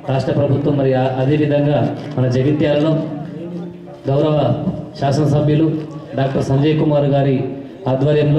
రాష్ట్ర ప్రభుత్వం మరి ఆ- అదేవిధంగా మన జగిత్యాలలో గౌరవ శాసనసభ్యులు డాక్టర్ సంజయ్ కుమార్ గారి ఆధ్వర్యంలో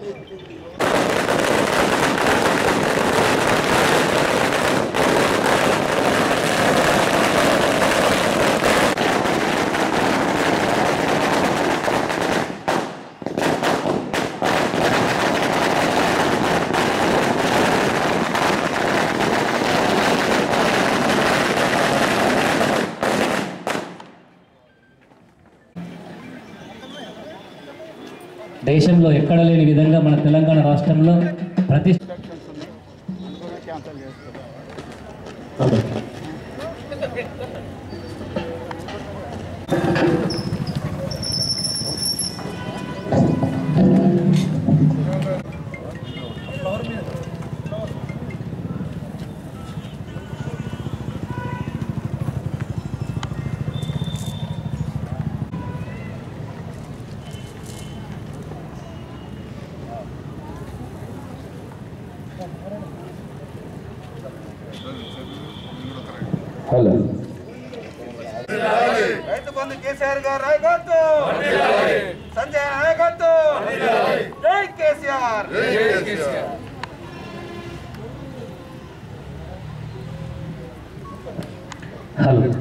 దేశంలో ఎక్కడ లేని విధంగా మన తెలంగాణ రాష్ట్రంలో ప్రతి హలో రైతు బంధు కేసీఆర్ గారు నాయకత్వం సంజయ్ నాయకత్వం జై కేసీఆర్ హలో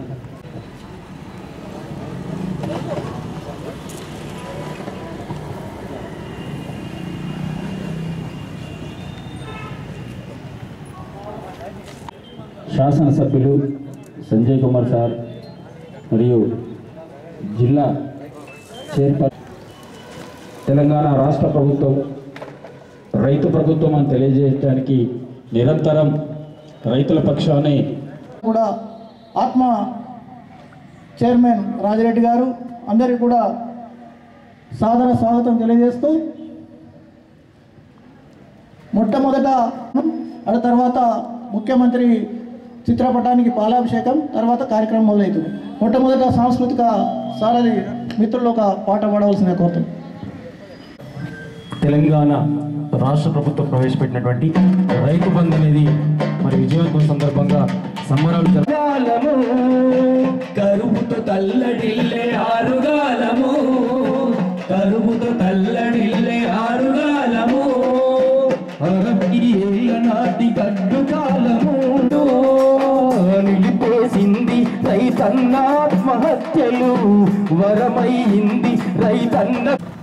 శాసనసభ్యులు సంజయ్ కుమార్ సార్ మరియు జిల్లా చైర్పర్ తెలంగాణ రాష్ట్ర ప్రభుత్వం రైతు ప్రభుత్వం అని తెలియజేయడానికి నిరంతరం రైతుల పక్షానే కూడా ఆత్మ చైర్మన్ రాజిరెడ్డి గారు అందరికీ కూడా సాదర స్వాగతం తెలియజేస్తూ మొట్టమొదట ఆ తర్వాత ముఖ్యమంత్రి చిత్రపటానికి పాలాభిషేకం తర్వాత కార్యక్రమం మొదలవుతుంది మొట్టమొదట సాంస్కృతిక సారథి మిత్రులు ఒక పాట పాడవలసిన కోరుతున్నాం తెలంగాణ రాష్ట్ర ప్రభుత్వం ప్రవేశపెట్టినటువంటి రైతు బంధు అనేది మరి విజయవంతం సందర్భంగా సంబరాలు జరుపు కరువుతో తల్లడిల్లే ఆరుగాలము కరువుతో తల్లడిల్లే ఆరుగాలము అరవై ఏళ్ళ నాటి గడ్డు కాలము నిలిపేసింది రైతన్న ఆత్మహత్యలు వరమైంది రైతన్న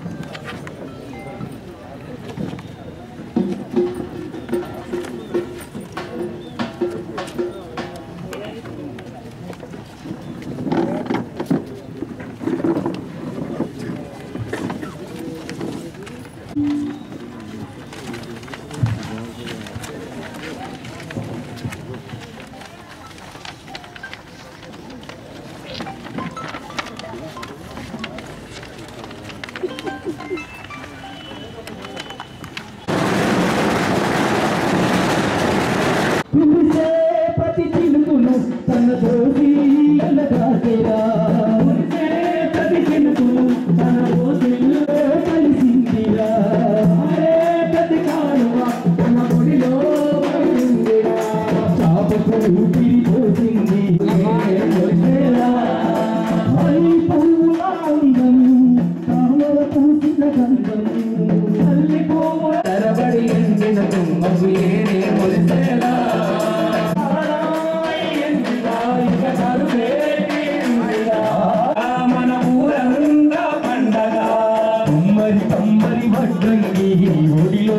కురిసే ప్రతి చినుకును తన దోసి ఎల్లగాకేరా కురిసే ప్రతి చినుకును తన దోసిలో కలిసిందిరా ఆడే ప్రతి కాలువ తన గుడిలో పడిందిరా చాపకు ఊపిరి పోసింది కొలిసేరా హై పువ్వుల అందం తామర పూసిన గంధం తల్లి పువ్వు తరబడి ఎండిన తుమ్మకు ఏనే మొలిసేలా మన ఊరంతా పండగ కమ్మరి కమ్మరి వడ్రంగి ఒడిలో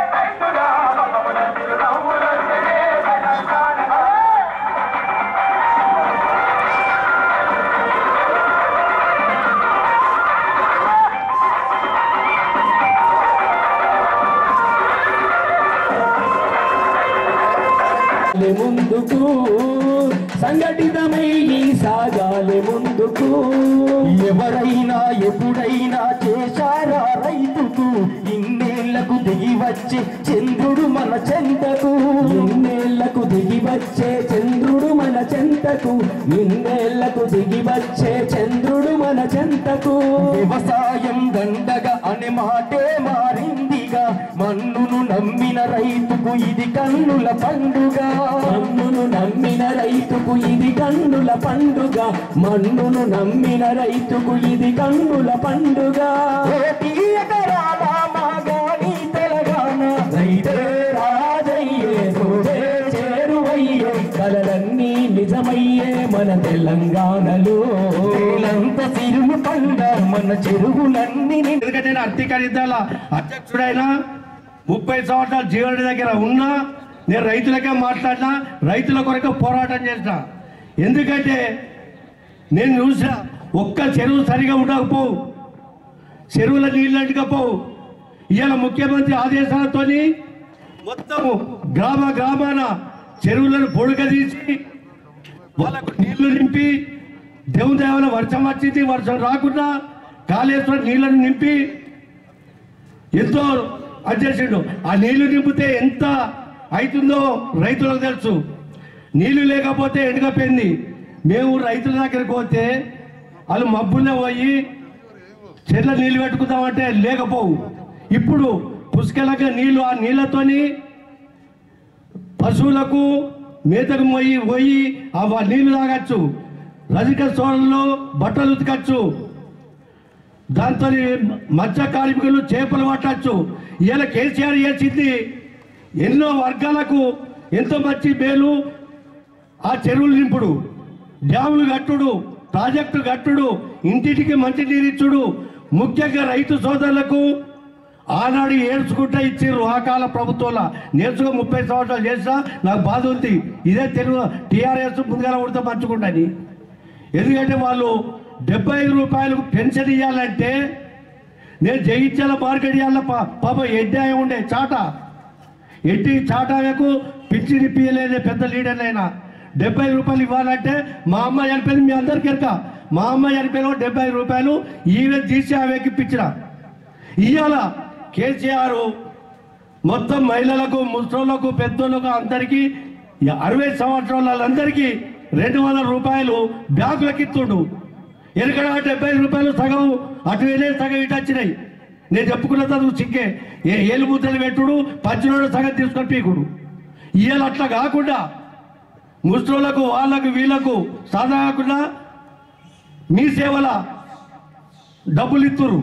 సాగాలి ముందుకు సంఘటితమై సాగాలి ముందుకు ఎవరైనా ఎప్పుడైనా చేశారా రైతుకు ఇన్నేళ్లకు దిగి వచ్చే చంద్రుడు మన చెంతకు ఇన్నేళ్లకు దిగి వచ్చే చంద్రుడు మన చెంతకు ఇన్నేళ్లకు దిగి వచ్చే చంద్రుడు మన చెంతకు వ్యవసాయం దండగా అనే మాటే మారిందిగా మన్నును నమ్మిన రైతుకు ఇది కన్నుల పండుగ మన్నును నమ్మిన రైతుకు రైతుకు ఇది కన్నుల పండుగ మన్నును నమ్మిన రైతుకు ఇది కన్నుల పండుగ కోటి ఎకరాల మాగాణి తెలంగాణ రైతే రాజయ్యే నువ్వే చేరువయ్యే కలలన్నీ నిజమయ్యే మన తెలంగాణలో నేలంత సిరులు పండ మన చెరువులన్నీ నిండు ఎందుకంటే నేను అర్థికరిద్దాల అధ్యక్షుడైనా ముప్పై సంవత్సరాలు జీవన దగ్గర ఉన్నా నేను రైతులకే మాట్లాడినా రైతుల కొరకు పోరాటం చేసిన ఎందుకంటే నేను చూసిన ఒక్క చెరువు సరిగా ఉండకపోవు చెరువుల నీళ్ళు అంటుకపోవు ఇవాళ ముఖ్యమంత్రి ఆదేశాలతోని మొత్తము గ్రామ గ్రామాన చెరువులను పొడుగదీసి వాళ్ళకు నీళ్లు నింపి దేవుని దేవన వర్షం వచ్చింది వర్షం రాకుండా కాళేశ్వరం నీళ్లను నింపి ఎంతో అధ్యక్షుడు ఆ నీళ్లు నింపితే ఎంత అవుతుందో రైతులకు తెలుసు నీళ్లు లేకపోతే ఎండకపోయింది మేము రైతుల దగ్గరికి పోతే వాళ్ళు మబ్బుల్లో పోయి చెట్ల నీళ్లు పెట్టుకుందామంటే లేకపోవు ఇప్పుడు పుష్కలంగా నీళ్లు ఆ నీళ్లతోని పశువులకు మేతకు పోయి పోయి ఆ వా- నీళ్లు తాగచ్చు రజిక సోళంలో బట్టలు ఉతకచ్చు దాంతో మత్స్య కార్మికులు చేపలు పట్టచ్చు ఇలా కేసీఆర్ చేసింది ఎన్నో వర్గాలకు ఎంతో మంచి మేలు ఆ చెరువులు నింపుడు డ్యాములు కట్టుడు ప్రాజెక్టు కట్టుడు ఇంటింటికి మంచి నీరిచ్చుడు ముఖ్యంగా రైతు సోదరులకు ఆనాడు ఏడ్చుకుంటా ఇచ్చిర్రు ఆ కాల ప్రభుత్వంలో నేర్చుకో ముప్పై సంవత్సరాలు చేసినా నాకు బాధ ఉంది ఇదే తెలుగు టీఆర్ఎస్ ముందుగా ఉడతా పంచుకుంటాని ఎందుకంటే వాళ్ళు డెబ్బై ఐదు రూపాయలకు పెన్షన్ ఇవ్వాలంటే నేను జయించాల మార్కెట్ ఇవ్వాల పాప ఎడ్డాయ ఉండే చాట ఎట్టి చాటాకు పిచ్చి నిప్పియలేదే పెద్ద లీడర్ అయినా డెబ్బై రూపాయలు ఇవ్వాలంటే మా అమ్మ చనిపోయింది మీ అందరికీ ఎరక మా అమ్మ చనిపోయిన డెబ్బై రూపాయలు ఈవెన్ తీసి ఆమెకి ఇప్పించిన ఇవాళ కేసీఆర్ మొత్తం మహిళలకు ముసలోళ్ళకు పెద్దోళ్ళకు అందరికీ ఈ అరవై సంవత్సరాల వాళ్ళందరికీ రెండు వందల రూపాయలు బ్యాంకులకు ఇస్తుండు ఎనకడ డెబ్బై రూపాయలు సగం అటు వెళ్ళే సగం ఇటు వచ్చినాయి నేను చెప్పుకున్న చదువు చిక్కే ఏ ఏలు ముద్దలు పెట్టుడు పచ్చినోడు సగం తీసుకొని పీకుడు ఇవాళ అట్లా కాకుండా ముసలోళ్ళకు వాళ్ళకు వీళ్ళకు సాదా కాకుండా మీ సేవల డబ్బులు ఇస్తురు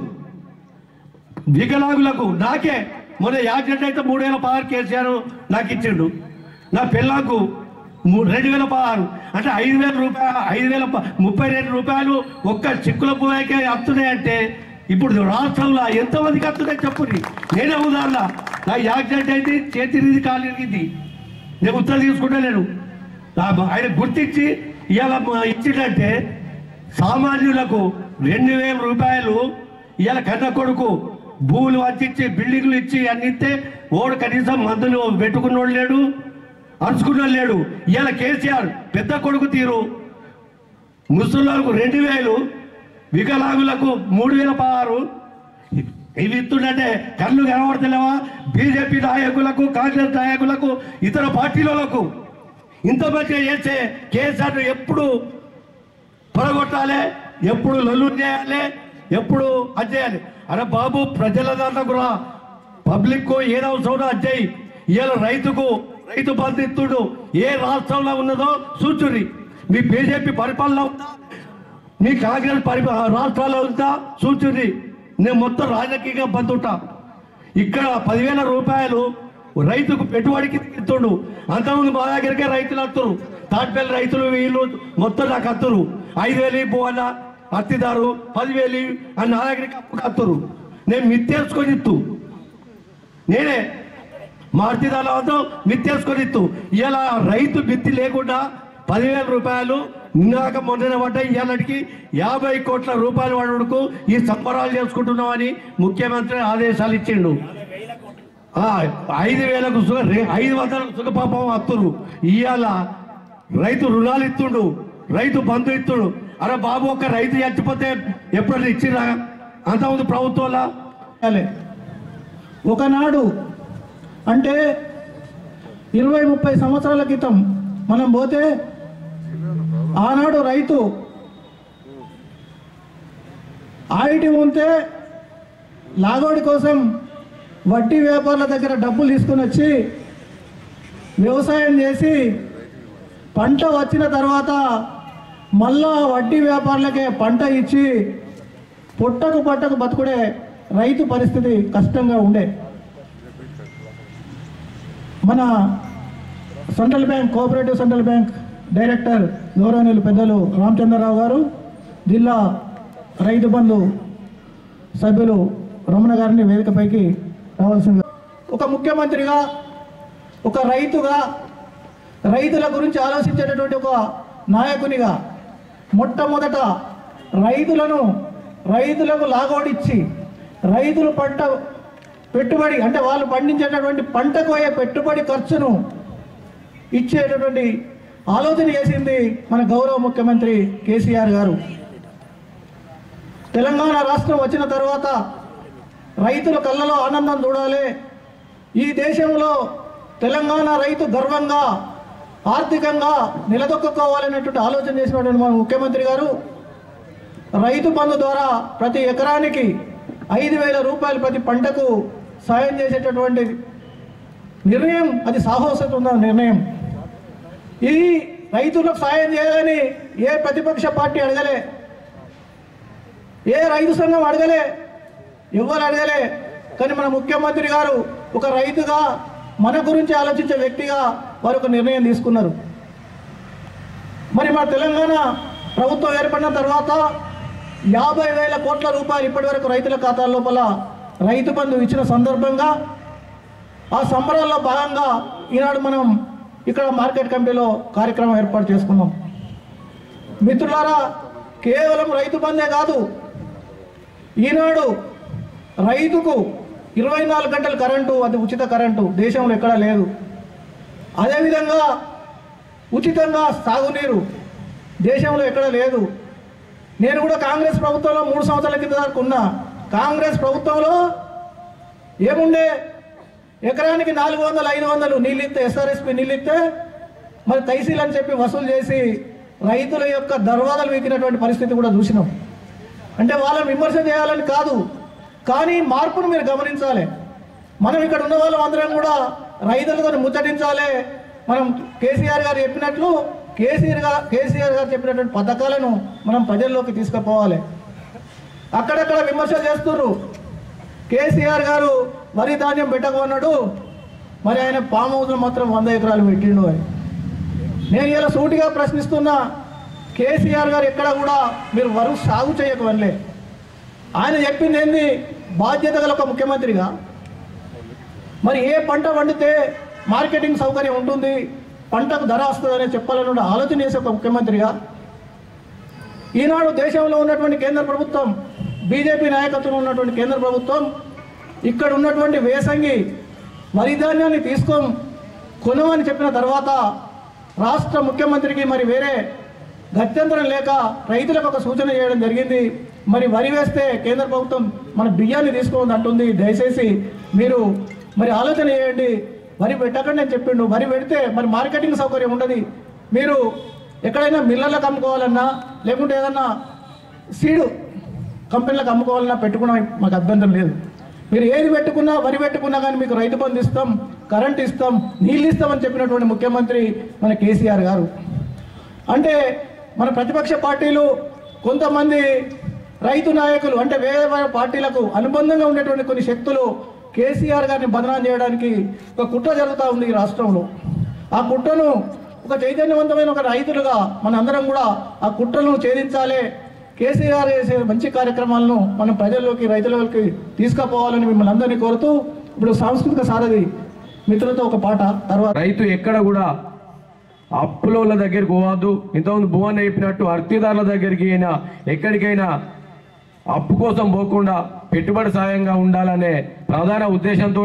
వికలాంగులకు నాకే మొన్న యాక్సిడెంట్ అయితే మూడు వేల పదహారు కేసీఆర్ నాకు ఇచ్చిండు నా పిల్లకు మూ- రెండు వేల పదహారు అంటే ఐదు వేల రూపాయలు ఐదు వేల ప- ముప్పై రెండు రూపాయలు ఒక్క చిక్కుల పోయాకే వస్తున్నాయంటే ఇప్పుడు రాష్ట్రంలో ఎంతమందికి వస్తున్నాయి చెప్పుని నేనే ఉదాహరణ నాకు యాక్సిడెంట్ అయింది చేతి ఇది కాలు ఇరిగింది నేను ఉత్తరం తీసుకుంటలేను నా- ఆయన గుర్తించి ఇవాళ ఇచ్చిందంటే సామాన్యులకు రెండు వేల రూపాయలు ఇవాళ కన్న కొడుకు భూములు వంచి బిల్డింగ్లు ఇచ్చి అన్ని ఇస్తే ఓడు కనీసం మందులు పెట్టుకున్నోడు లేడు అరుచుకున్నోడు లేడు ఇవాళ కేసీఆర్ పెద్ద కొడుకు తీరు ముసలిలకు రెండు వేలు వికలాంగులకు మూడు వేల పదహారు ఇవి ఇస్తుంటే కళ్ళు కనబడతలేవా బీజేపీ నాయకులకు కాంగ్రెస్ నాయకులకు ఇతర పార్టీలకు ఇంత మంచిగా చేస్తే కేసీఆర్ ఎప్పుడు పొరగొట్టాలి ఎప్పుడు లొల్లు చేయాలి ఎప్పుడు అది చేయాలి అరే బాబు ప్రజల దాంట్లో కూడా పబ్లిక్ ఏది అవసరం అజ్జయ్ ఇవాళ రైతుకు రైతు బంధిస్తుడు ఏ రాష్ట్రంలో ఉన్నదో సూచురి మీ బీజేపీ పరిపాలన ఉందా మీ కాంగ్రెస్ పరిపా రాష్ట్రాల్లో ఉందా సూచురి నేను మొత్తం రాజకీయంగా బంధుంటా ఇక్కడ పదివేల రూపాయలు రైతుకు పెట్టుబడికి ఇస్తుండు అంతకుముందు మా దగ్గరికే రైతులు వస్తారు తాటిపల్లి రైతులు వీళ్ళు మొత్తం నాకు వస్తారు ఐదు వేలు పోవాలా అత్తిదారు పదివేలు అని నా దగ్గరికి అప్పు కత్తరు నేను మిత్తేసుకొని ఇత్తు నేనే మా అర్థిదారుల వద్ద మిత్తేసుకొని ఇత్తు ఇలా రైతు మిత్తి లేకుండా పదివేల రూపాయలు నిన్నాక మొన్న పడ్డ ఇవాళకి యాభై కోట్ల రూపాయలు వాడుకు ఈ సంబరాలు చేసుకుంటున్నామని ముఖ్యమంత్రి ఆదేశాలు ఇచ్చిండు ఆ, ఐదు వేలకు సుఖ రే- ఐదు వందలకు సుఖపాపం అత్తురు ఇవాళ రైతు రుణాలు ఇస్తుండు రైతు బంధు ఇస్తుండు అరే బాబు ఒక రైతు చచ్చిపోతే ఎప్పుడైనా ఇచ్చిరా అంతకుముందు ప్రభుత్వంలో చేయాలి. ఒకనాడు అంటే ఇరవై ముప్పై సంవత్సరాల క్రితం మనం పోతే ఆనాడు రైతు ఆయిటి ఉంటే లాగోడి కోసం వడ్డీ వ్యాపారుల దగ్గర డబ్బులు తీసుకొని వచ్చి వ్యవసాయం చేసి పంట వచ్చిన తర్వాత మళ్ళా వడ్డీ వ్యాపారులకే పంట ఇచ్చి పుట్టకు పట్టకు బతుకుడే రైతు పరిస్థితి కష్టంగా ఉండే మన central bank cooperative central bank director గౌరవనీయులు పెద్దలు రామచంద్రరావు గారు జిల్లా రైతు బంధు సభ్యులు రమణ గారిని వేదికపైకి రావాల్సింది ఒక ముఖ్యమంత్రిగా ఒక రైతుగా రైతుల గురించి ఆలోచించేటటువంటి ఒక నాయకునిగా మొట్టమొదట రైతులను రైతులకు లాగోడిచ్చి రైతులు పంట పెట్టుబడి అంటే వాళ్ళు పండించేటటువంటి పంటకు అయ్యే పెట్టుబడి ఖర్చును ఇచ్చేటటువంటి ఆలోచన చేసింది మన గౌరవ ముఖ్యమంత్రి కేసీఆర్ గారు తెలంగాణ రాష్ట్రం వచ్చిన తర్వాత రైతుల కళ్ళలో ఆనందం చూడాలి ఈ దేశంలో తెలంగాణ రైతు గర్వంగా ఆర్థికంగా నిలదొక్కుకోవాలనేటువంటి ఆలోచన చేసినటువంటి మన ముఖ్యమంత్రి గారు రైతు బంధు ద్వారా ప్రతి ఎకరానికి ఐదు వేల రూపాయలు ప్రతి పంటకు సాయం చేసేటటువంటి నిర్ణయం అది సాహసోపేత నిర్ణయం ఇది రైతులకు సాయం చేయాలని ఏ ప్రతిపక్ష పార్టీ అడగలే ఏ రైతు సంఘం అడగలే ఎవరు అడగలే కానీ మన ముఖ్యమంత్రి గారు ఒక రైతుగా మన గురించి ఆలోచించే వ్యక్తిగా వారు ఒక నిర్ణయం తీసుకున్నారు మరి మన తెలంగాణ ప్రభుత్వం ఏర్పడిన తర్వాత యాభై వేల కోట్ల రూపాయలు ఇప్పటివరకు రైతుల ఖాతాల లోపల రైతు బంధు ఇచ్చిన సందర్భంగా ఆ సంబరాల్లో భాగంగా ఈనాడు మనం ఇక్కడ మార్కెట్ కమిటీలో కార్యక్రమం ఏర్పాటు చేసుకున్నాం మిత్రులారా కేవలం రైతు బందే కాదు ఈనాడు రైతుకు ఇరవై నాలుగు గంటల కరెంటు అది ఉచిత కరెంటు దేశంలో ఎక్కడా లేదు అదేవిధంగా ఉచితంగా సాగునీరు దేశంలో ఎక్కడ లేదు నేను కూడా కాంగ్రెస్ ప్రభుత్వంలో మూడు సంవత్సరాల కింద దాకా ఉన్నా కాంగ్రెస్ ప్రభుత్వంలో ఏముండే ఎకరానికి నాలుగు వందలు ఐదు వందలు నీళ్ళు ఇస్తే ఎస్ఆర్ఎస్పి నీళ్ళు ఇస్తే మరి తైసీల్ అని చెప్పి వసూలు చేసి రైతుల యొక్క దర్వాదలు వీకినటువంటి పరిస్థితి కూడా చూసినాం అంటే వాళ్ళని విమర్శ చేయాలని కాదు కానీ మార్పును మీరు గమనించాలి మనం ఇక్కడ ఉన్న వాళ్ళం అందరం కూడా రైతులతో ముచ్చటించాలి మనం కేసీఆర్ గారు చెప్పినట్లు కేసీఆర్ గారు కేసీఆర్ గారు చెప్పినటువంటి పథకాలను మనం ప్రజల్లోకి తీసుకుపోవాలి అక్కడక్కడ విమర్శలు చేస్తున్నారు కేసీఆర్ గారు వరి ధాన్యం పెట్టకపోన్నాడు మరి ఆయన పామ్ హౌస్లో మాత్రం వంద ఎకరాలు పెట్టిండు అని నేను ఇలా సూటిగా ప్రశ్నిస్తున్నా కేసీఆర్ గారు ఎక్కడ కూడా మీరు వరు సాగు చేయకవల్లే ఆయన చెప్పింది ఏంది బాధ్యత గల ఒక ముఖ్యమంత్రిగా మరి ఏ పంట వండితే మార్కెటింగ్ సౌకర్యం ఉంటుంది పంటకు ధర వస్తుందని చెప్పాలని కూడా ఆలోచన చేసే ఒక ముఖ్యమంత్రిగా ఈనాడు దేశంలో ఉన్నటువంటి కేంద్ర ప్రభుత్వం బీజేపీ నాయకత్వంలో ఉన్నటువంటి కేంద్ర ప్రభుత్వం ఇక్కడ ఉన్నటువంటి వేసంగి వరి ధాన్యాన్ని తీసుకొని కొనమని చెప్పిన తర్వాత రాష్ట్ర ముఖ్యమంత్రికి మరి వేరే గత్యంతరం లేక రైతులకు ఒక సూచన చేయడం జరిగింది మరి వరి వేస్తే కేంద్ర ప్రభుత్వం మన బియ్యాన్ని తీసుకోవద్దు అంటుంది దయచేసి మీరు మరి ఆలోచన చేయండి వరి పెట్టకండి అని చెప్పిండు వరి పెడితే మరి మార్కెటింగ్ సౌకర్యం ఉండదు మీరు ఎక్కడైనా మిల్లర్లకు అమ్ముకోవాలన్నా లేకుంటే ఏదన్నా సీడు కంపెనీలకు అమ్ముకోవాలన్నా పెట్టుకున్నా మాకు అభ్యంతరం లేదు మీరు ఏది పెట్టుకున్నా వరి పెట్టుకున్నా కానీ మీకు రైతు బంధు ఇస్తాం కరెంట్ ఇస్తాం నీళ్ళు ఇస్తామని చెప్పినటువంటి ముఖ్యమంత్రి మన కేసీఆర్ గారు అంటే మన ప్రతిపక్ష పార్టీలు కొంతమంది రైతు నాయకులు అంటే వేరే వేరే పార్టీలకు అనుబంధంగా ఉండేటువంటి కొన్ని శక్తులు కేసీఆర్ గారిని బదనాం చేయడానికి ఒక కుట్ర జరుగుతూ ఉంది ఈ రాష్ట్రంలో ఆ కుట్రను ఒక చైతన్యవంతమైన ఒక రైతులుగా మన అందరం కూడా ఆ కుట్రలను ఛేదించాలి కేసీఆర్ చేసే మంచి కార్యక్రమాలను మనం ప్రజల్లోకి రైతులకి తీసుకుపోవాలని మిమ్మల్ని అందరినీ కోరుతూ ఇప్పుడు సాంస్కృతిక సారథి మిత్రులతో ఒక పాట తర్వాత రైతు ఎక్కడ కూడా అప్పుల దగ్గరికి పోవద్దు ఇంతకుముందు భువన్ చెప్పినట్టు అర్తిదారుల దగ్గరికి అయినా ఎక్కడికైనా అప్పు కోసం పోకుండా పెట్టుబడి సాయంగా ఉండాలనే ప్రధాన ఉద్దేశంతో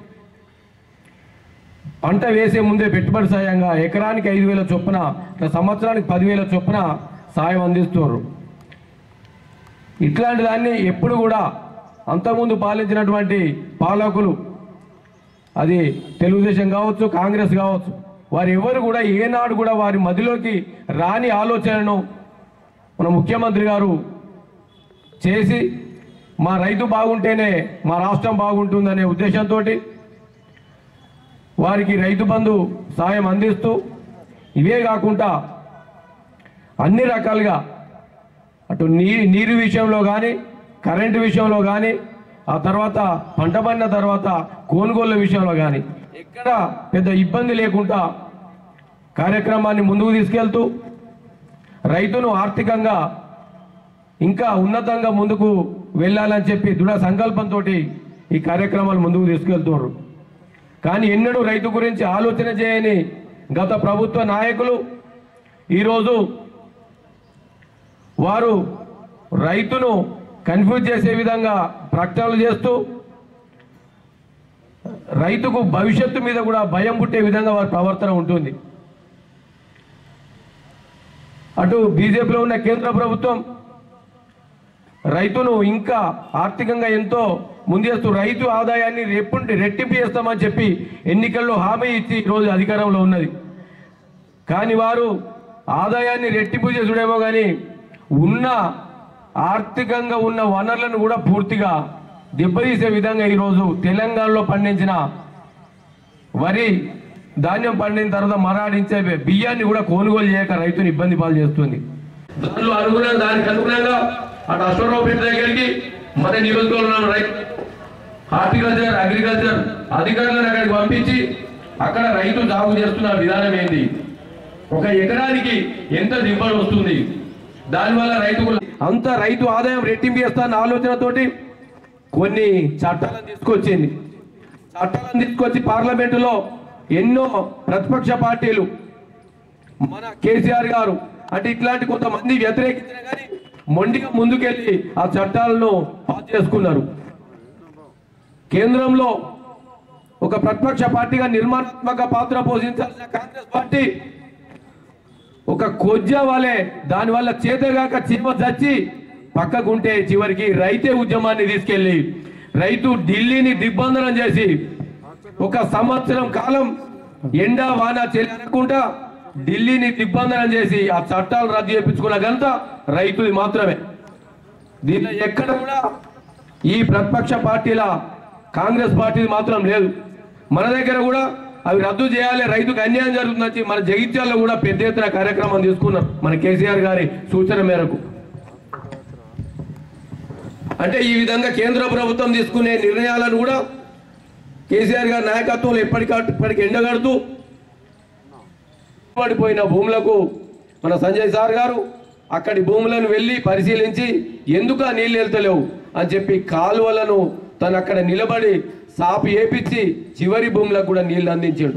పంట వేసే ముందే పెట్టుబడి సాయంగా ఎకరానికి ఐదు వేల చొప్పున ఇట్లా సంవత్సరానికి పదివేల చొప్పున సాయం అందిస్తున్నారు ఇట్లాంటి దాన్ని ఎప్పుడు కూడా అంతకుముందు పాలించినటువంటి పాలకులు అది తెలుగుదేశం కావచ్చు కాంగ్రెస్ కావచ్చు వారు ఎవరు కూడా ఏనాడు కూడా వారి మదిలోకి రాని ఆలోచనను మన ముఖ్యమంత్రి గారు చేసి మా రైతు బాగుంటేనే మా రాష్ట్రం బాగుంటుందనే ఉద్దేశంతో వారికి రైతు బంధు సాయం అందిస్తూ ఇవే కాకుండా అన్ని రకాలుగా అటు నీ నీరు విషయంలో కానీ కరెంటు విషయంలో కానీ ఆ తర్వాత పంట పండిన తర్వాత కొనుగోళ్ళ విషయంలో కానీ ఎక్కడ పెద్ద ఇబ్బంది లేకుండా కార్యక్రమాన్ని ముందుకు తీసుకెళ్తూ రైతును ఆర్థికంగా ఇంకా ఉన్నతంగా ముందుకు వెళ్ళాలని చెప్పి దృఢ సంకల్పంతో ఈ కార్యక్రమాలు ముందుకు తీసుకెళ్తున్నారు కానీ ఎన్నడూ రైతు గురించి ఆలోచన చేయని గత ప్రభుత్వ నాయకులు ఈరోజు వారు రైతును కన్ఫ్యూజ్ చేసే విధంగా ప్రకటనలు చేస్తూ రైతుకు భవిష్యత్తు మీద కూడా భయం పుట్టే విధంగా వారి ప్రవర్తన ఉంటుంది అటు బీజేపీలో ఉన్న కేంద్ర ప్రభుత్వం రైతును ఇంకా ఆర్థికంగా ఎంతో ముందేస్తూ రైతు ఆదాయాన్ని రెప్పు రెట్టింపు చేస్తామని చెప్పి ఎన్నికల్లో హామీ ఇచ్చి ఈరోజు అధికారంలో ఉన్నది కానీ వారు ఆదాయాన్ని రెట్టింపు చేసుడేమో కానీ ఉన్న ఆర్థికంగా ఉన్న వనరులను కూడా పూర్తిగా దెబ్బతీసే విధంగా ఈరోజు తెలంగాణలో పండించిన వరి ధాన్యం పండిన తర్వాత మరాడించే బియ్యాన్ని కూడా కొనుగోలు చేయక రైతుని ఇబ్బంది పాలు చేస్తుంది దానిలో అనుగుణంగా దానికి అనుగుణంగా అటు అశ్వరావుపేట దగ్గరికి మన నియోజకవర్గంలో రైతు హార్టికల్చర్ అగ్రికల్చర్ అధికారులను అక్కడికి పంపించి అక్కడ రైతు సాగు చేస్తున్న విధానం ఏంటి ఒక ఎకరానికి ఎంత దిగుబడి వస్తుంది దానివల్ల రైతుకు అంత రైతు ఆదాయం రెట్టింపు చేస్తాన్న ఆలోచనతోటి కొన్ని చట్టాలను తీసుకొచ్చింది చట్టాలను తీసుకొచ్చి పార్లమెంటులో ఎన్నో ప్రతిపక్ష పార్టీలు మన కేసీఆర్ గారు అంటే ఇట్లాంటి కొంతమంది వ్యతిరేకించిన కానీ మొండిగా ముందుకెళ్ళి ఆ చట్టాలను పాస్ చేసుకున్నారు కేంద్రంలో ఒక ప్రతిపక్ష పార్టీగా నిర్మాణాత్మక పాత్ర పోషించాల్సిన కాంగ్రెస్ పార్టీ ఒక కొజ్జ వలె దానివల్ల చేతగాక చీమ చచ్చి పక్కకుంటే చివరికి రైతే ఉద్యమాన్ని తీసుకెళ్లి రైతు ఢిల్లీని దిగ్బంధనం చేసి ఒక సంవత్సరం కాలం ఎండ వాన చెల్లి అనకుండా ఢిల్లీని దిగ్బంధనం చేసి ఆ చట్టాలు రద్దు చేయించుకున్న ఘనత రైతుది మాత్రమే దీనిలో ఎక్కడ కూడా ఈ ప్రతిపక్ష పార్టీల కాంగ్రెస్ పార్టీ మాత్రం లేదు మన దగ్గర కూడా అవి రద్దు చేయాలి రైతుకు అన్యాయం జరుగుతుందని మన జగిత్యాల్లో కూడా పెద్ద ఎత్తున కార్యక్రమం తీసుకున్నారు మన కేసీఆర్ గారి సూచన మేరకు అంటే ఈ విధంగా కేంద్ర ప్రభుత్వం తీసుకునే నిర్ణయాలను కూడా కేసీఆర్ గారి నాయకత్వంలో ఎప్పటికప్పటికి ఎండగడుతూ పడిపోయిన భూములకు మన సంజయ్ సార్ గారు అక్కడి భూములను వెళ్ళి పరిశీలించి ఎందుకు ఆ నీళ్ళు వెళ్తలేవు అని చెప్పి కాలువలను తను అక్కడ నిలబడి సాపు ఏపిచ్చి చివరి భూములకు కూడా నీళ్లు అందించాడు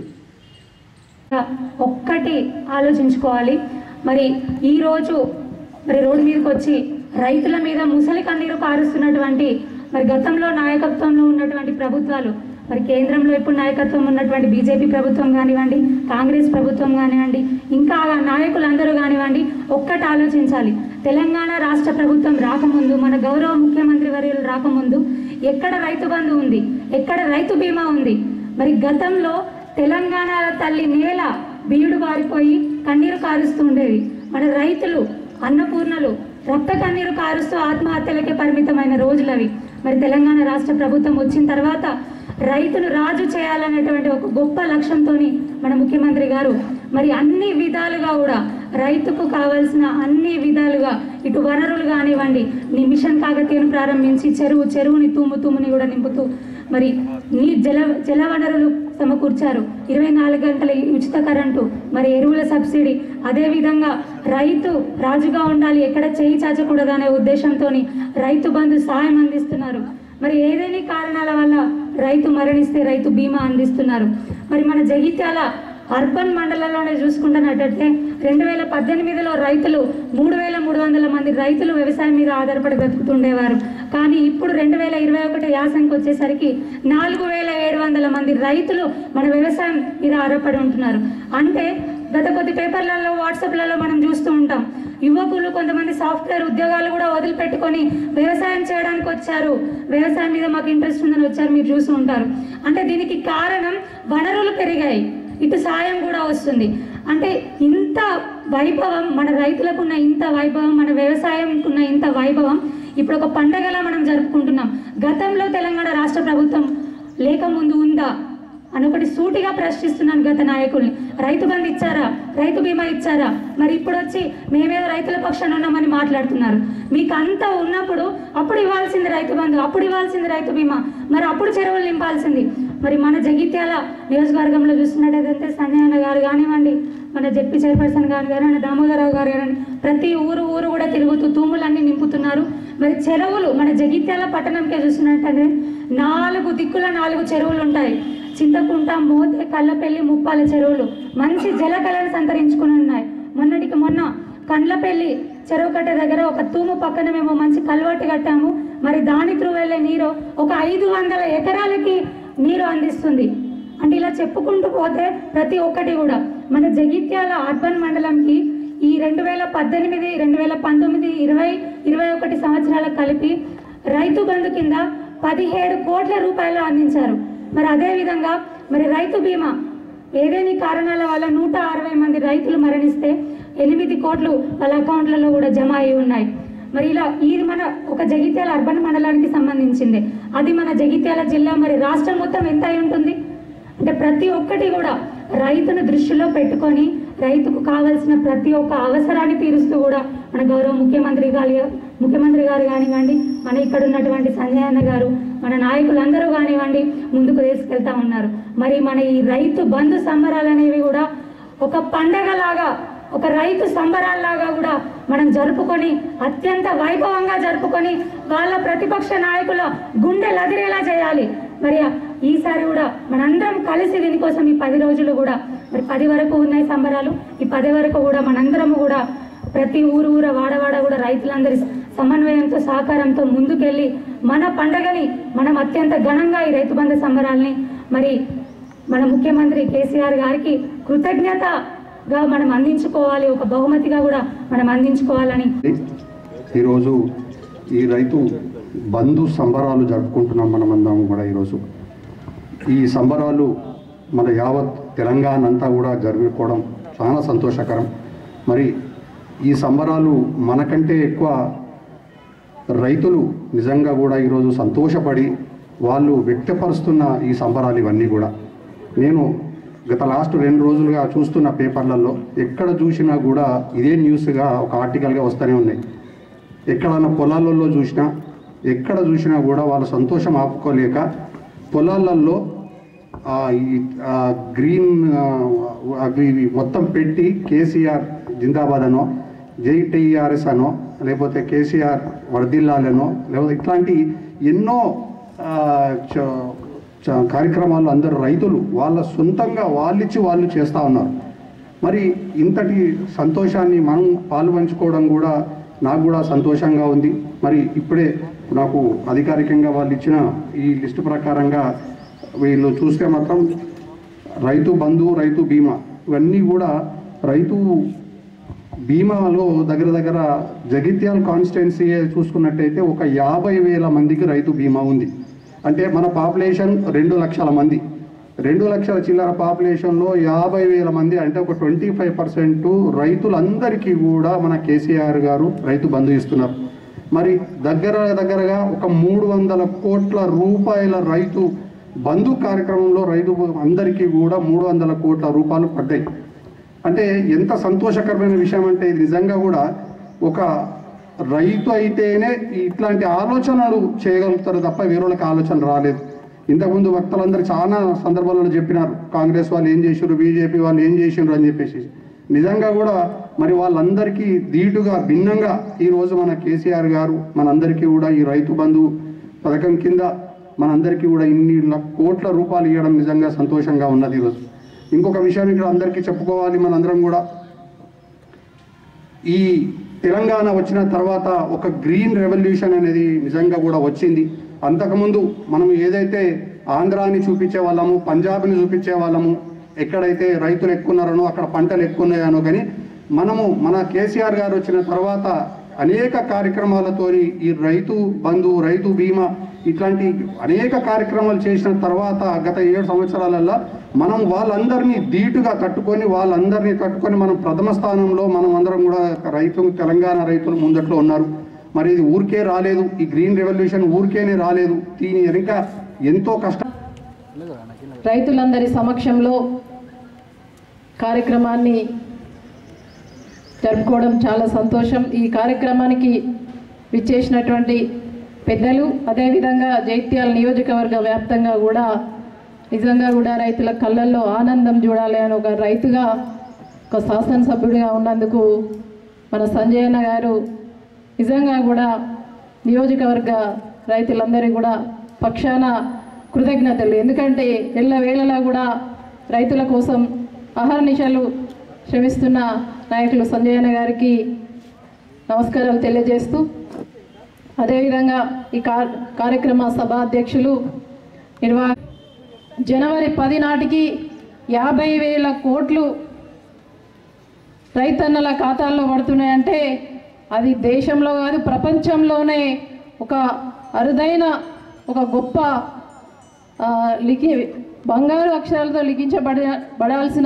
ఒక్కటి ఆలోచించుకోవాలి మరి ఈరోజు మరి రోడ్డు మీదకి వచ్చి రైతుల మీద ముసలి కన్నీరు కారుస్తున్నటువంటి మరి గతంలో నాయకత్వంలో ఉన్నటువంటి ప్రభుత్వాలు మరి కేంద్రంలో ఇప్పుడు నాయకత్వం ఉన్నటువంటి బీజేపీ ప్రభుత్వం కానివ్వండి కాంగ్రెస్ ప్రభుత్వం కానివ్వండి ఇంకా ఆ నాయకులందరూ కానివ్వండి ఒక్కటి ఆలోచించాలి తెలంగాణ రాష్ట్ర ప్రభుత్వం రాకముందు మన గౌరవ ముఖ్యమంత్రి వర్యులు రాకముందు ఎక్కడ రైతు బంధు ఉంది ఎక్కడ రైతు బీమా ఉంది మరి గతంలో తెలంగాణ తల్లి నేల బీడు బారిపోయి కన్నీరు కారుస్తూ ఉండేది మన రైతులు అన్నపూర్ణలు రక్త కన్నీరు కారుస్తూ ఆత్మహత్యలకే పరిమితమైన రోజులవి మరి తెలంగాణ రాష్ట్ర ప్రభుత్వం వచ్చిన తర్వాత రైతును రాజు చేయాలనేటువంటి ఒక గొప్ప లక్ష్యంతో మన ముఖ్యమంత్రి గారు మరి అన్ని విధాలుగా కూడా రైతుకు కావాల్సిన అన్ని విధాలుగా ఇటు వనరులు కానివ్వండి నీ మిషన్ కాకతీయను ప్రారంభించి చెరువు చెరువుని తూము తూముని కూడా నింపుతూ మరి నీ జల జల వనరులు సమకూర్చారు ఇరవై నాలుగు గంటల ఉచిత కరెంటు మరి ఎరువుల సబ్సిడీ అదేవిధంగా రైతు రాజుగా ఉండాలి ఎక్కడ చేయి చాచకూడదు అనే ఉద్దేశంతో రైతు బంధు సాయం అందిస్తున్నారు మరి ఏదేని కారణాల వల్ల రైతు మరణిస్తే రైతు బీమా అందిస్తున్నారు మరి మన జగిత్యాల అర్బన్ మండలంలోనే చూసుకుంటున్నట్టయితే రెండు వేల పద్దెనిమిదిలో రైతులు మూడు వేల మూడు వందల మంది రైతులు వ్యవసాయం మీద ఆధారపడి బ్రతుకుతుండేవారు కానీ ఇప్పుడు రెండు వేల ఇరవై ఒకటి యాసంకి వచ్చేసరికి నాలుగు వేల ఏడు వందల మంది రైతులు మన వ్యవసాయం మీద ఆధారపడి ఉంటున్నారు అంటే గత కొద్ది పేపర్లలో వాట్సాప్లలో మనం చూస్తూ ఉంటాం యువకులు కొంతమంది సాఫ్ట్వేర్ ఉద్యోగాలు కూడా వదిలిపెట్టుకొని వ్యవసాయం చేయడానికి వచ్చారు వ్యవసాయం మీద మాకు ఇంట్రెస్ట్ ఉందని వచ్చారు మీరు చూస్తూ ఉంటారు అంటే దీనికి కారణం వనరులు పెరిగాయి ఇటు సాయం కూడా వస్తుంది అంటే ఇంత వైభవం మన రైతులకు ఉన్న ఇంత వైభవం మన వ్యవసాయంకు ఉన్న ఇంత వైభవం ఇప్పుడు ఒక పండగలా మనం జరుపుకుంటున్నాం గతంలో తెలంగాణ రాష్ట్ర ప్రభుత్వం లేక ముందు ఉందా అని ఒకటి సూటిగా ప్రశ్నిస్తున్నాను గత నాయకుల్ని రైతు బంధు ఇచ్చారా రైతు బీమా ఇచ్చారా మరి ఇప్పుడు వచ్చి మేమేదో రైతుల పక్షాన ఉన్నామని మాట్లాడుతున్నారు మీకు అంతా ఉన్నప్పుడు అప్పుడు ఇవ్వాల్సింది రైతు బంధు అప్పుడు ఇవ్వాల్సింది రైతు బీమా మరి అప్పుడు చెరువులు నింపాల్సింది మరి మన జగిత్యాల నియోజకవర్గంలో చూస్తున్నట్టయితే సంజయ్ అన్న గారు కానివ్వండి మన జెడ్పీ చైర్పర్సన్ గారు గారు మన దామోదరరావు గారు గారు ప్రతి ఊరు ఊరు కూడా తిరుగుతూ తూములన్నీ నింపుతున్నారు మరి చెరువులు మన జగిత్యాల పట్టణంకే చూస్తున్నట్టయితే నాలుగు దిక్కుల నాలుగు చెరువులు ఉంటాయి చింతకుంట మోతే కళ్ళపల్లి ముప్పాల చెరువులు మంచి జలకళను సంతరించుకుని ఉన్నాయి మొన్నటికి మొన్న కండ్లపల్లి చెరువు కట్ట దగ్గర ఒక తూము పక్కన మేము మంచి కల్వర్టు కట్టాము మరి దాని త్రూ వెళ్ళే నీరు ఒక ఐదు వందల ఎకరాలకి నీరు అందిస్తుంది అంటే ఇలా చెప్పుకుంటూ పోతే ప్రతి ఒక్కటి కూడా మన జగిత్యాల అర్బన్ మండలంకి ఈ రెండు వేల పద్దెనిమిది రెండు వేల పంతొమ్మిది ఇరవై ఇరవై ఒకటి సంవత్సరాలకు కలిపి రైతు బంధు కింద పదిహేడు కోట్ల రూపాయలు అందించారు మరి అదేవిధంగా మరి రైతు బీమా ఏదేని కారణాల వల్ల నూట అరవై మంది రైతులు మరణిస్తే ఎనిమిది కోట్లు వాళ్ళ అకౌంట్లలో కూడా జమ అయి ఉన్నాయి మరి ఇలా ఇది మన ఒక జగిత్యాల అర్బన్ మండలానికి సంబంధించింది అది మన జగిత్యాల జిల్లా మరి రాష్ట్రం మొత్తం ఎంత అయి ఉంటుంది అంటే ప్రతి ఒక్కటి కూడా రైతును దృష్టిలో పెట్టుకొని రైతుకు కావాల్సిన ప్రతి ఒక్క అవసరాన్ని తీరుస్తూ కూడా మన గౌరవ ముఖ్యమంత్రి గారి ముఖ్యమంత్రి గారు కానివ్వండి మన ఇక్కడ ఉన్నటువంటి సంజయ్ అన్న గారు మన నాయకులందరూ కానివ్వండి ముందుకు తీసుకెళ్తా ఉన్నారు మరి మన ఈ రైతు బంధు సంబరాలు అనేవి కూడా ఒక పండగలాగా ఒక రైతు సంబరాల్లాగా కూడా మనం జరుపుకొని అత్యంత వైభవంగా జరుపుకొని వాళ్ళ ప్రతిపక్ష నాయకుల గుండె లదిరేలా చేయాలి మరి ఈసారి కూడా మనందరం కలిసి దీనికోసం ఈ పది రోజులు కూడా మరి పది వరకు ఉన్నాయి సంబరాలు ఈ పది వరకు కూడా మనందరము కూడా ప్రతి ఊరు ఊర వాడవాడ కూడా రైతులందరి సమన్వయంతో సహకారంతో ముందుకెళ్ళి మన పండగని మనం అత్యంత ఘనంగా ఈ రైతు బంధు సంబరాల్ని మరి మన ముఖ్యమంత్రి కేసీఆర్ గారికి కృతజ్ఞతగా మనం అందించుకోవాలి ఒక బహుమతిగా కూడా మనం అందించుకోవాలని ఈరోజు ఈ రైతు బంధు సంబరాలు జరుపుకుంటున్నాం మనమందరం కూడా ఈరోజు ఈ సంబరాలు మన యావత్ తెలంగాణ అంతా కూడా జరుపుకోవడం చాలా సంతోషకరం మరి ఈ సంబరాలు మనకంటే ఎక్కువ రైతులు నిజంగా కూడా ఈరోజు సంతోషపడి వాళ్ళు వ్యక్తపరుస్తున్న ఈ సంబరాలు ఇవన్నీ కూడా నేను గత లాస్ట్ రెండు రోజులుగా చూస్తున్న పేపర్లలో ఎక్కడ చూసినా కూడా ఇదే న్యూస్గా ఒక ఆర్టికల్గా వస్తూనే ఉన్నాయి ఎక్కడన్నా పొలాలలో చూసినా ఎక్కడ చూసినా కూడా వాళ్ళ సంతోషం ఆపుకోలేక పొలాలలో ఆ, ఈ ఆ, గ్రీన్ ఆ, అవి ఇవి మొత్తం పెట్టి కేసీఆర్ జిందాబాద్ అనో జైటీఆర్ఎస్ అనో లేకపోతే కేసీఆర్ వర్దిల్లాలనో లేకపోతే ఇట్లాంటి ఎన్నో ఆ, చ- చ- కార్యక్రమాలు అందరు రైతులు వాళ్ళ సొంతంగా వాళ్ళిచ్చి వాళ్ళు చేస్తూ ఉన్నారు మరి ఇంతటి సంతోషాన్ని మనం పాలు పంచుకోవడం కూడా నాకు కూడా సంతోషంగా ఉంది మరి ఇప్పుడే నాకు అధికారికంగా వాళ్ళు ఇచ్చిన ఈ లిస్టు ప్రకారంగా వీళ్ళు చూస్తే మాత్రం రైతు బంధు రైతు బీమా ఇవన్నీ కూడా రైతు బీమాలో దగ్గర దగ్గర జగిత్యాల కాన్స్టిట్యున్సీ చూసుకున్నట్టయితే ఒక యాభై వేల మందికి రైతు బీమా ఉంది అంటే మన పాపులేషన్ రెండు లక్షల మంది రెండు లక్షల చిల్లర పాపులేషన్లో యాభై వేల మంది అంటే ఒక ట్వంటీ ఫైవ్ పర్సెంట్ రైతులందరికీ కూడా మన కేసీఆర్ గారు రైతు బంధు ఇస్తున్నారు మరి దగ్గర దగ్గరగా ఒక మూడు వందల కోట్ల రూపాయల రైతు బంధు కార్యక్రమంలో రైతు అందరికీ కూడా మూడు వందల కోట్ల రూపాయలు పడ్డాయి అంటే ఎంత సంతోషకరమైన విషయం అంటే ఇది నిజంగా కూడా ఒక రైతు అయితేనే ఇట్లాంటి ఆలోచనలు చేయగలుగుతారు తప్ప వేరే వాళ్ళకి ఆలోచన రాలేదు ఇంతకుముందు వక్తలందరూ చాలా సందర్భాలలో చెప్పినారు కాంగ్రెస్ వాళ్ళు ఏం చేసారు బీజేపీ వాళ్ళు ఏం చేసిండ్రు అని చెప్పేసి నిజంగా కూడా మరి వాళ్ళందరికీ ధీటుగా భిన్నంగా ఈరోజు మన కేసీఆర్ గారు మనందరికీ కూడా ఈ రైతు బంధు పథకం కింద మనందరికీ కూడా ఇన్ని ల- కోట్ల రూపాయలు ఇవ్వడం నిజంగా సంతోషంగా ఉన్నది ఈరోజు ఇంకొక విషయం ఇక్కడ అందరికీ చెప్పుకోవాలి మనందరం కూడా ఈ తెలంగాణ వచ్చిన తర్వాత ఒక గ్రీన్ రెవల్యూషన్ అనేది నిజంగా కూడా వచ్చింది అంతకుముందు మనం ఏదైతే ఆంధ్రాని చూపించే వాళ్ళము పంజాబ్ని చూపించే వాళ్ళము ఎక్కడైతే రైతులు ఎక్కువ ఉన్నారనో అక్కడ పంటలు ఎక్కువ ఉన్నాయనో కానీ మనము మన కేసీఆర్ గారు వచ్చిన తర్వాత అనేక కార్యక్రమాలతోని ఈ రైతు బంధు రైతు బీమా ఇట్లాంటి అనేక కార్యక్రమాలు చేసిన తర్వాత గత ఏడు సంవత్సరాలల్లో మనం వాళ్ళందరినీ ధీటుగా తట్టుకొని వాళ్ళందరినీ తట్టుకొని మనం ప్రథమ స్థానంలో మనం అందరం కూడా రైతు తెలంగాణ రైతులు ముందట్లో ఉన్నారు మరి ఇది ఊరికే రాలేదు ఈ గ్రీన్ రెవల్యూషన్ ఊరికేనే రాలేదు దీని వెనుక ఎంతో కష్టం రైతులందరి సమక్షంలో కార్యక్రమాన్ని జరుపుకోవడం చాలా సంతోషం ఈ కార్యక్రమానికి విచ్చేసినటువంటి పెద్దలు అదేవిధంగా జైత్యాల నియోజకవర్గ వ్యాప్తంగా కూడా నిజంగా కూడా రైతుల కళ్ళల్లో ఆనందం చూడాలి అని ఒక రైతుగా ఒక శాసనసభ్యుడిగా ఉన్నందుకు మన సంజయ్ అన్న గారు నిజంగా కూడా నియోజకవర్గ రైతులందరికీ కూడా పక్షాన కృతజ్ఞతలు ఎందుకంటే ఎల్ల వేళలా కూడా రైతుల కోసం అహర్నిశలు శ్రమిస్తున్న నాయకులు సంజయ్ అన్న గారికి నమస్కారాలు తెలియజేస్తూ అదేవిధంగా ఈ కార్ కార్యక్రమ సభ అధ్యక్షులు నిర్వా జనవరి పది నాటికి యాభై వేల కోట్లు రైతన్నల ఖాతాల్లో పడుతున్నాయంటే అది దేశంలో కాదు ప్రపంచంలోనే ఒక అరుదైన ఒక గొప్ప ఆ, లిఖి బంగారు అక్షరాలతో లిఖించబడ బడాల్సిన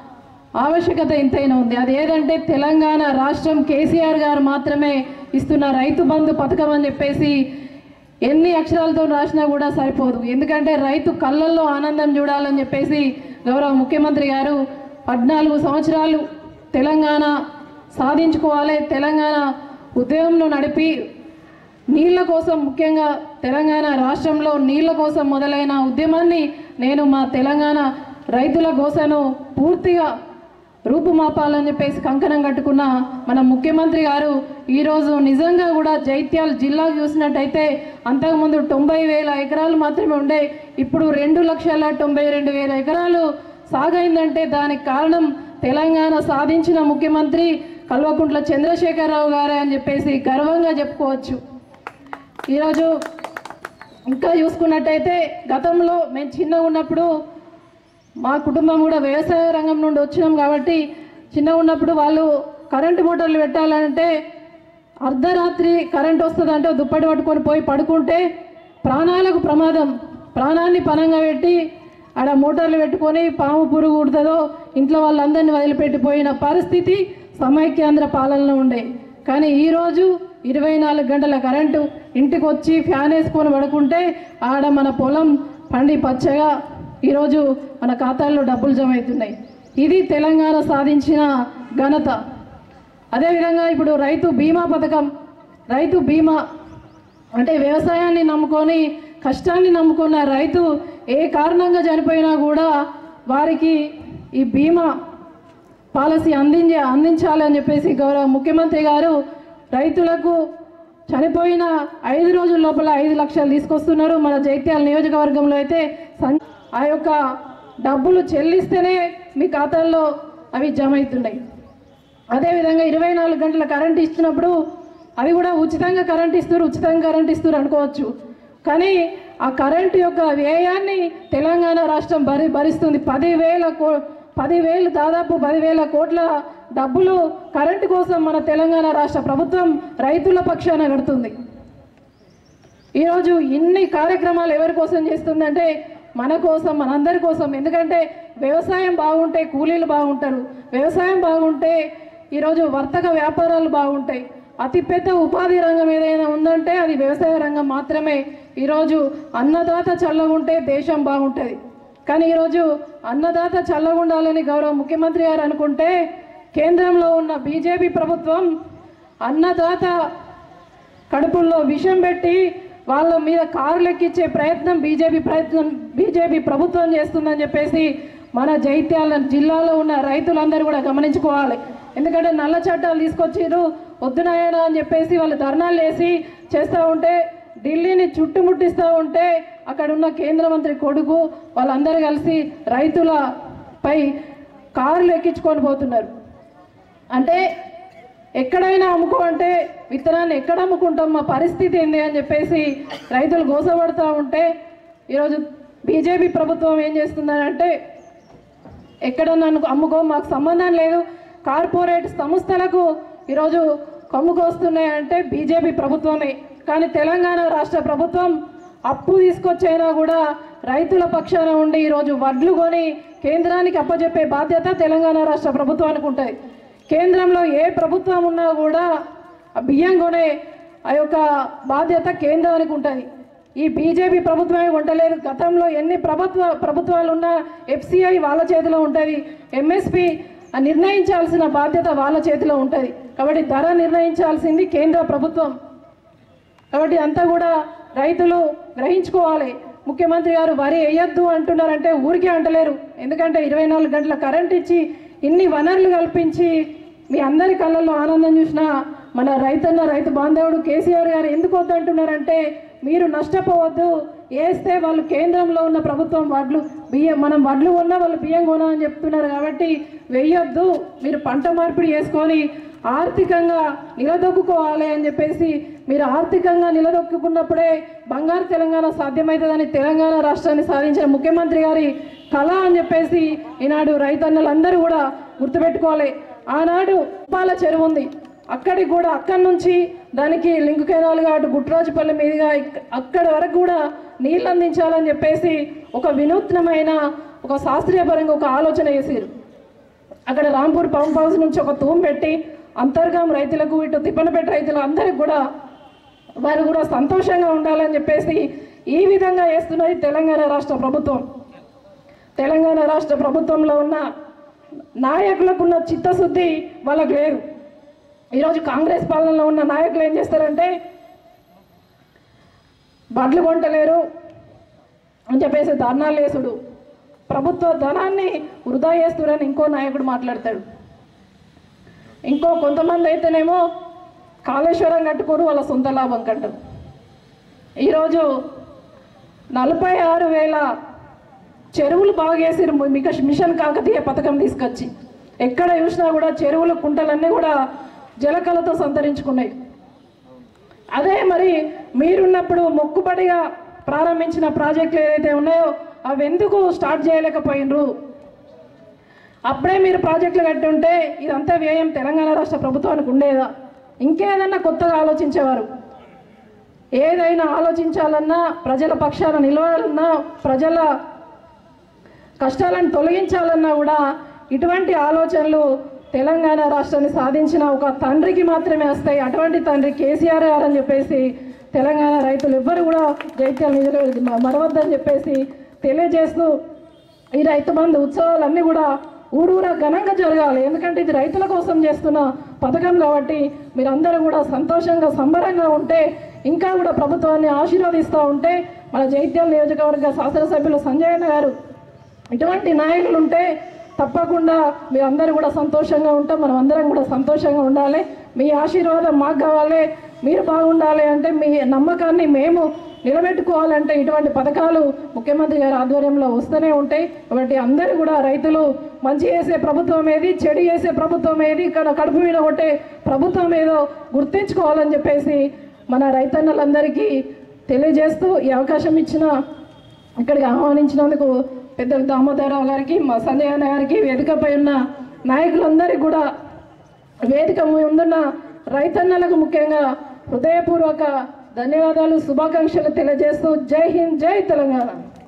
ఆవశ్యకత ఎంతైనా ఉంది అది ఏదంటే తెలంగాణ రాష్ట్రం కేసీఆర్ గారు మాత్రమే ఇస్తున్న రైతు బంధు పథకం అని చెప్పేసి ఎన్ని అక్షరాలతో రాసినా కూడా సరిపోదు ఎందుకంటే రైతు కళ్ళల్లో ఆనందం చూడాలని చెప్పేసి గౌరవ ముఖ్యమంత్రి గారు పద్నాలుగు సంవత్సరాలు తెలంగాణ సాధించుకోవాలి తెలంగాణ ఉద్యమంలో నడిపి నీళ్ళ కోసం ముఖ్యంగా తెలంగాణ రాష్ట్రంలో నీళ్ళ కోసం మొదలైన ఉద్యమాన్ని నేను మా తెలంగాణ రైతుల కోసను పూర్తిగా రూపుమాపాలని చెప్పేసి కంకణం కట్టుకున్న మన ముఖ్యమంత్రి గారు ఈరోజు నిజంగా కూడా జైత్యాల జిల్లా చూసినట్టయితే అంతకుముందు తొంభై వేల ఎకరాలు మాత్రమే ఉండే ఇప్పుడు రెండు లక్షల తొంభై రెండు వేల ఎకరాలు సాగైందంటే దానికి కారణం తెలంగాణ సాధించిన ముఖ్యమంత్రి కల్వకుంట్ల చంద్రశేఖరరావు గారే అని చెప్పేసి గర్వంగా చెప్పుకోవచ్చు ఈరోజు ఇంకా చూసుకున్నట్టయితే గతంలో మేము చిన్నగా ఉన్నప్పుడు మా కుటుంబం కూడా వ్యవసాయ రంగం నుండి వచ్చినాం కాబట్టి చిన్నగా ఉన్నప్పుడు వాళ్ళు కరెంటు మోటార్లు పెట్టాలంటే అర్ధరాత్రి కరెంట్ వస్తుందంటే దుప్పటి పట్టుకొని పోయి పడుకుంటే ప్రాణాలకు ప్రమాదం ప్రాణాన్ని పనంగా పెట్టి ఆడ మోటార్లు పెట్టుకొని పాము పురుగు ఉడుతుందో ఇంట్లో వాళ్ళందరినీ వదిలిపెట్టిపోయిన పరిస్థితి సమైక్యాంధ్ర పాలనలో ఉండే కానీ ఈరోజు ఇరవై నాలుగు గంటల కరెంటు ఇంటికి వచ్చి ఫ్యాన్ వేసుకొని పడుకుంటే ఆడ మన పొలం పండి పచ్చగా ఈరోజు మన ఖాతాల్లో డబ్బులు జమ అవుతున్నాయి ఇది తెలంగాణ సాధించిన ఘనత అదేవిధంగా ఇప్పుడు రైతు బీమా పథకం రైతు బీమా అంటే వ్యవసాయాన్ని నమ్ముకొని కష్టాన్ని నమ్ముకున్న రైతు ఏ కారణంగా చనిపోయినా కూడా వారికి ఈ బీమా పాలసీ అందించే అందించాలి అని చెప్పేసి గౌరవ ముఖ్యమంత్రి గారు రైతులకు చనిపోయిన ఐదు రోజుల లోపల ఐదు లక్షలు తీసుకొస్తున్నారు మన జైత్యాల నియోజకవర్గంలో అయితే సం- ఆ యొక్క డబ్బులు చెల్లిస్తేనే మీ ఖాతాల్లో అవి జమ అవుతున్నాయి అదేవిధంగా ఇరవై నాలుగు గంటల కరెంట్ ఇచ్చినప్పుడు అది కూడా ఉచితంగా కరెంట్ ఇస్తారు ఉచితంగా కరెంట్ ఇస్తారు అనుకోవచ్చు కానీ ఆ కరెంటు యొక్క వ్యయాన్ని తెలంగాణ రాష్ట్రం భరి భరిస్తుంది పదివేల కో పదివేలు దాదాపు పదివేల కోట్ల డబ్బులు కరెంటు కోసం మన తెలంగాణ రాష్ట్ర ప్రభుత్వం రైతుల పక్షాన కడుతుంది ఈరోజు ఇన్ని కార్యక్రమాలు ఎవరి కోసం చేస్తుందంటే మన కోసం మనందరి కోసం ఎందుకంటే వ్యవసాయం బాగుంటే కూలీలు బాగుంటారు వ్యవసాయం బాగుంటే ఈరోజు వర్తక వ్యాపారాలు బాగుంటాయి అతిపెద్ద ఉపాధి రంగం ఏదైనా ఉందంటే అది వ్యవసాయ రంగం మాత్రమే ఈరోజు అన్నదాత చల్లగుంటే దేశం బాగుంటుంది కానీ ఈరోజు అన్నదాత చల్లగుండాలని గౌరవ ముఖ్యమంత్రి గారు అనుకుంటే కేంద్రంలో ఉన్న బీజేపీ ప్రభుత్వం అన్నదాత కడుపుల్లో విషం పెట్టి వాళ్ళ మీద కారు లెక్కించే ప్రయత్నం బీజేపీ ప్రయత్నం బీజేపీ ప్రభుత్వం చేస్తుందని చెప్పేసి మన జైత్యాల జిల్లాలో ఉన్న రైతులందరూ కూడా గమనించుకోవాలి ఎందుకంటే నల్ల చట్టాలు తీసుకొచ్చిర్రు వద్దునాయన అని చెప్పేసి వాళ్ళు ధర్నాలు వేసి చేస్తూ ఉంటే ఢిల్లీని చుట్టుముట్టిస్తూ ఉంటే అక్కడ ఉన్న కేంద్ర మంత్రి కొడుకు వాళ్ళందరూ కలిసి రైతులపై కార్లు ఎక్కించుకొని పోతున్నారు అంటే ఎక్కడైనా అమ్ముకో అంటే విత్తనాన్ని ఎక్కడ అమ్ముకుంటాం మా పరిస్థితి ఏంది అని చెప్పేసి రైతులు గోసపడుతూ ఉంటే ఈరోజు బీజేపీ ప్రభుత్వం ఏం చేస్తుందంటే ఎక్కడన్నా అను- అమ్ముకో మాకు సంబంధం లేదు కార్పొరేట్ సంస్థలకు ఈరోజు కొమ్ముకొస్తున్నాయంటే బీజేపీ ప్రభుత్వమే కానీ తెలంగాణ రాష్ట్ర ప్రభుత్వం అప్పు తీసుకొచ్చైనా కూడా రైతుల పక్షాన ఉండి ఈరోజు వడ్లు కొని కేంద్రానికి అప్పచెప్పే బాధ్యత తెలంగాణ రాష్ట్ర ప్రభుత్వానికి ఉంటుంది కేంద్రంలో ఏ ప్రభుత్వం ఉన్నా కూడా ఆ బియ్యం కొనే ఆ యొక్క బాధ్యత కేంద్రానికి ఉంటుంది ఈ బీజేపీ ప్రభుత్వమే ఉండలేదు గతంలో ఎన్ని ప్రభుత్వ ప్రభుత్వాలు ఉన్నా ఎఫ్సిఐ వాళ్ళ చేతిలో ఉంటుంది ఎంఎస్పి నిర్ణయించాల్సిన బాధ్యత వాళ్ళ చేతిలో ఉంటుంది కాబట్టి ధర నిర్ణయించాల్సింది కేంద్ర ప్రభుత్వం కాబట్టి అంతా కూడా రైతులు గ్రహించుకోవాలి ముఖ్యమంత్రి గారు వరి వేయొద్దు అంటున్నారంటే ఊరికే అంటలేరు ఎందుకంటే ఇరవై నాలుగు గంటల కరెంట్ ఇచ్చి ఇన్ని వనరులు కల్పించి మీ అందరి కళ్ళల్లో ఆనందం చూసిన మన రైతన్న రైతు బాంధవుడు కేసీఆర్ గారు ఎందుకు వద్దంటున్నారంటే మీరు నష్టపోవద్దు వేస్తే వాళ్ళు కేంద్రంలో ఉన్న ప్రభుత్వం వడ్లు బియ్యం మనం వడ్లు కొన్నా వాళ్ళు బియ్యం కొనా అని చెప్తున్నారు కాబట్టి వెయ్యొద్దు మీరు పంట మార్పిడి చేసుకొని ఆర్థికంగా నిలదొక్కుకోవాలి అని చెప్పేసి మీరు ఆర్థికంగా నిలదొక్కున్నప్పుడే బంగారు తెలంగాణ సాధ్యమవుతుందని తెలంగాణ రాష్ట్రాన్ని సాధించిన ముఖ్యమంత్రి గారి కళ అని చెప్పేసి ఈనాడు రైతన్నలందరూ కూడా గుర్తుపెట్టుకోవాలి ఆనాడు ఉప్పాల చెరువు ఉంది అక్కడికి కూడా అక్కడి నుంచి దానికి లింక్ కెనాల్గా అటు గుట్రాజుపల్లి మీదుగా ఇక్- అక్కడి వరకు కూడా నీళ్ళు అందించాలని చెప్పేసి ఒక వినూత్నమైన ఒక శాస్త్రీయపరంగా ఒక ఆలోచన చేసారు అక్కడ రాంపూర్ పంప్ హౌస్ నుంచి ఒక తూము పెట్టి అంతర్గాం రైతులకు ఇటు తిప్పనపేట రైతులు అందరికి కూడా వారు కూడా సంతోషంగా ఉండాలని చెప్పేసి ఈ విధంగా చేస్తున్నది తెలంగాణ రాష్ట్ర ప్రభుత్వం తెలంగాణ రాష్ట్ర ప్రభుత్వంలో ఉన్న నాయకులకు ఉన్న చిత్తశుద్ధి వాళ్ళకు లేదు ఈరోజు కాంగ్రెస్ పాలనలో ఉన్న నాయకులు ఏం చేస్తారంటే బడ్లు కొంటలేరు అని చెప్పేసి ధర్నాలు వేసుడు ప్రభుత్వ ధనాన్ని వృధా చేస్తురని ఇంకో నాయకుడు మాట్లాడతాడు ఇంకో కొంతమంది అయితేనేమో కాళేశ్వరం కట్టుకోరు వాళ్ళ సొంత లాభం కంటారు ఈరోజు నలభై ఆరు వేల చెరువులు బాగా చేసిరు మిక మిషన్ కాకతీయ పథకం తీసుకొచ్చి ఎక్కడ చూసినా కూడా చెరువులు కుంటలన్నీ కూడా జలకలతో సంతరించుకున్నాయి అదే మరి మీరున్నప్పుడు మొక్కుబడిగా ప్రారంభించిన ప్రాజెక్టులు ఏదైతే ఉన్నాయో అవి ఎందుకు స్టార్ట్ చేయలేకపోయినరు అప్పుడే మీరు ప్రాజెక్టులు కట్టి ఉంటే ఇదంతా వ్యయం తెలంగాణ రాష్ట్ర ప్రభుత్వానికి ఉండేదా ఇంకేదన్నా కొత్తగా ఆలోచించేవారు ఏదైనా ఆలోచించాలన్నా ప్రజల పక్షాన నిలవాలన్నా ప్రజల కష్టాలను తొలగించాలన్నా కూడా ఇటువంటి ఆలోచనలు తెలంగాణ రాష్ట్రాన్ని సాధించిన ఒక తండ్రికి మాత్రమే వస్తాయి అటువంటి తండ్రి కేసీఆర్ గారు అని చెప్పేసి తెలంగాణ రైతులు ఎవ్వరు కూడా జైత్యాల నిధులు మరవద్దని చెప్పేసి తెలియజేస్తూ ఈ రైతు బంధు ఉత్సవాలన్నీ కూడా ఊరూరా ఘనంగా జరగాలి ఎందుకంటే ఇది రైతుల కోసం చేస్తున్న పథకం కాబట్టి మీరందరూ కూడా సంతోషంగా సంబరంగా ఉంటే ఇంకా కూడా ప్రభుత్వాన్ని ఆశీర్వదిస్తూ ఉంటే మన జైత్యాల నియోజకవర్గ శాసనసభ్యులు సంజయ్ అన్న గారు ఇటువంటి నాయకులు ఉంటే తప్పకుండా మీరందరూ కూడా సంతోషంగా ఉంటాం మనం అందరం కూడా సంతోషంగా ఉండాలి మీ ఆశీర్వాదం మాకు కావాలి మీరు బాగుండాలి అంటే మీ నమ్మకాన్ని మేము నిలబెట్టుకోవాలంటే ఇటువంటి పథకాలు ముఖ్యమంత్రి గారి ఆధ్వర్యంలో వస్తూనే ఉంటాయి కాబట్టి అందరూ కూడా రైతులు మంచి చేసే ప్రభుత్వం ఏది చెడు చేసే ప్రభుత్వం ఏది ఇక్కడ కడుపు మీద కొట్టే ప్రభుత్వం ఏదో గుర్తించుకోవాలని చెప్పేసి మన రైతన్నలందరికీ తెలియజేస్తూ ఈ అవకాశం ఇచ్చిన ఇక్కడికి ఆహ్వానించినందుకు పెద్దలు దామోదరరావు గారికి మా సంజయ్ అన్న గారికి వేదికపై ఉన్న నాయకులందరికీ కూడా వేదిక ముందున్న రైతన్నలకు ముఖ్యంగా హృదయపూర్వక ధన్యవాదాలు శుభాకాంక్షలు తెలియజేస్తూ జై హింద్ జై తెలంగాణ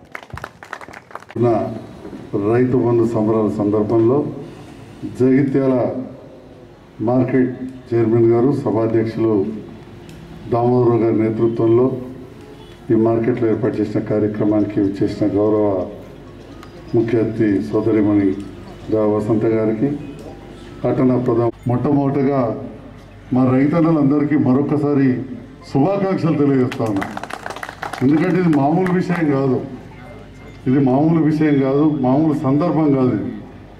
ఉన్న రైతు బంధు సంబరాల సందర్భంలో జగిత్యాల మార్కెట్ చైర్మన్ గారు సభాధ్యక్షులు దామోదరరావు గారి నేతృత్వంలో ఈ మార్కెట్లో ఏర్పాటు చేసిన కార్యక్రమానికి చేసిన గౌరవ ముఖ్య అతిథి సోదరిమణి దా వసంత గారికి పట్టణ ప్రధాన మొట్టమొదటగా మా రైతన్నలందరికీ మరొకసారి శుభాకాంక్షలు తెలియజేస్తా ఉన్నా ఎందుకంటే ఇది మామూలు విషయం కాదు ఇది మామూలు విషయం కాదు మామూలు సందర్భం కాదు ఇది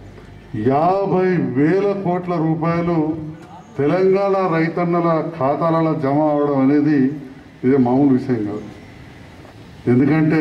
యాభై వేల కోట్ల రూపాయలు తెలంగాణ రైతన్నల ఖాతాలలో జమ అవడం అనేది ఇది మామూలు విషయం కాదు ఎందుకంటే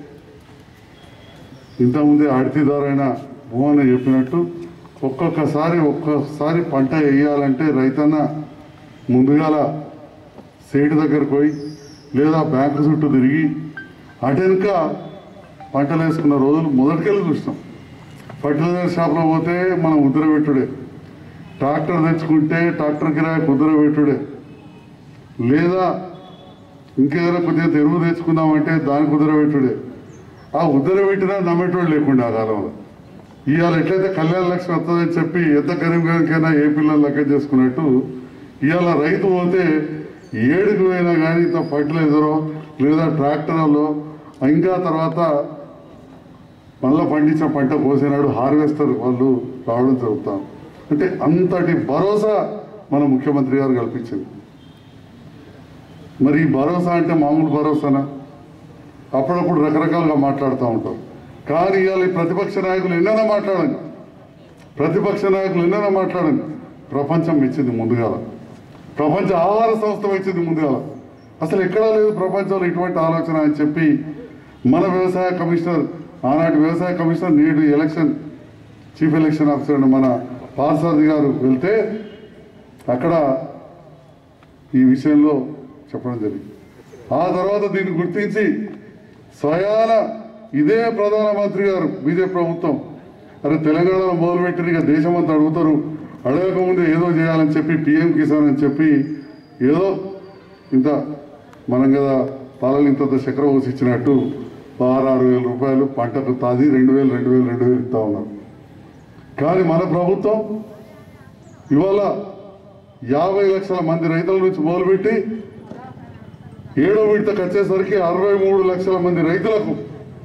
ఇంతకుముందే ఆడితీదారైన భువన చెప్పినట్టు ఒక్కొక్కసారి ఒక్కొక్కసారి పంట వేయాలంటే రైతన్న ముందుగాల సేటు దగ్గరకు పోయి లేదా బ్యాంకు చుట్టూ తిరిగి అటెనక పంటలు వేసుకున్న రోజులు మొదటికెళ్ళి చూసినాం ఫర్టిలైజర్ షాప్లో పోతే మనం ఉద్దర పెట్టుడే ట్రాక్టర్ తెచ్చుకుంటే ట్రాక్టర్ కిరాయి ఉద్దర పెట్టుడే లేదా ఇంకేదైనా కొద్దిగా తెరువు తెచ్చుకుందామంటే దానికి ఉద్దర పెట్టుడే ఆ ఉద్దర పెట్టినా నమ్మేటోడు లేకుండా ఆ కాలంలో ఇవాళ ఎట్లయితే కళ్యాణ లక్ష్మి వస్తుందని చెప్పి ఎంత గరీబ్ గారికైనా ఏ పిల్లలు లెక్క చేసుకున్నట్టు ఇవాళ రైతు పోతే ఏడుకు పోయినా కానీ ఇంత ఫర్టిలైజరో లేదా ట్రాక్టర్లో ఇంకా తర్వాత మళ్ళీ పండించిన పంట కోసినాడు హార్వెస్టర్ వాళ్ళు రావడం జరుగుతాం అంటే అంతటి భరోసా మన ముఖ్యమంత్రి గారు కల్పించింది మరి ఈ భరోసా అంటే మామూలు భరోసానా అప్పుడప్పుడు రకరకాలుగా మాట్లాడుతూ ఉంటాం కానీ ఇవాళ ఈ ప్రతిపక్ష నాయకులు ఎన్నైనా మాట్లాడండి ప్రతిపక్ష నాయకులు ఎన్నైనా మాట్లాడండి ప్రపంచం ఇచ్చింది ముందుగాల ప్రపంచ ఆహార సంస్థ ఇచ్చింది ముందుగాల అసలు ఎక్కడా లేదు ప్రపంచంలో ఇటువంటి ఆలోచన అని చెప్పి మన వ్యవసాయ కమిషనర్ ఆనాటి వ్యవసాయ కమిషనర్ నేడు ఎలక్షన్ చీఫ్ ఎలక్షన్ ఆఫీసర్ అయిన మన పార్సారథి గారు వెళ్తే అక్కడ ఈ విషయంలో చెప్పడం జరిగింది ఆ తర్వాత దీన్ని గుర్తించి స్వయాన ఇదే ప్రధానమంత్రి గారు బీజేపీ ప్రభుత్వం అరే తెలంగాణలో మొదలుపెట్టిన ఇక దేశం అంతా అడుగుతారు అడగకముందే ఏదో చేయాలని చెప్పి పిఎం కిసాన్ అని చెప్పి ఏదో ఇంత మనం కదా పాలలు ఇంత చక్ర పోసి ఇచ్చినట్టు ఆరు ఆరు వేల రూపాయలు పంటకు తాది రెండు వేలు రెండు వేలు రెండు వేలు ఇస్తా ఉన్నారు కానీ మన ప్రభుత్వం ఇవాళ యాభై లక్షల మంది రైతుల నుంచి మొదలుపెట్టి ఏడో విడతకు వచ్చేసరికి అరవై మూడు లక్షల మంది రైతులకు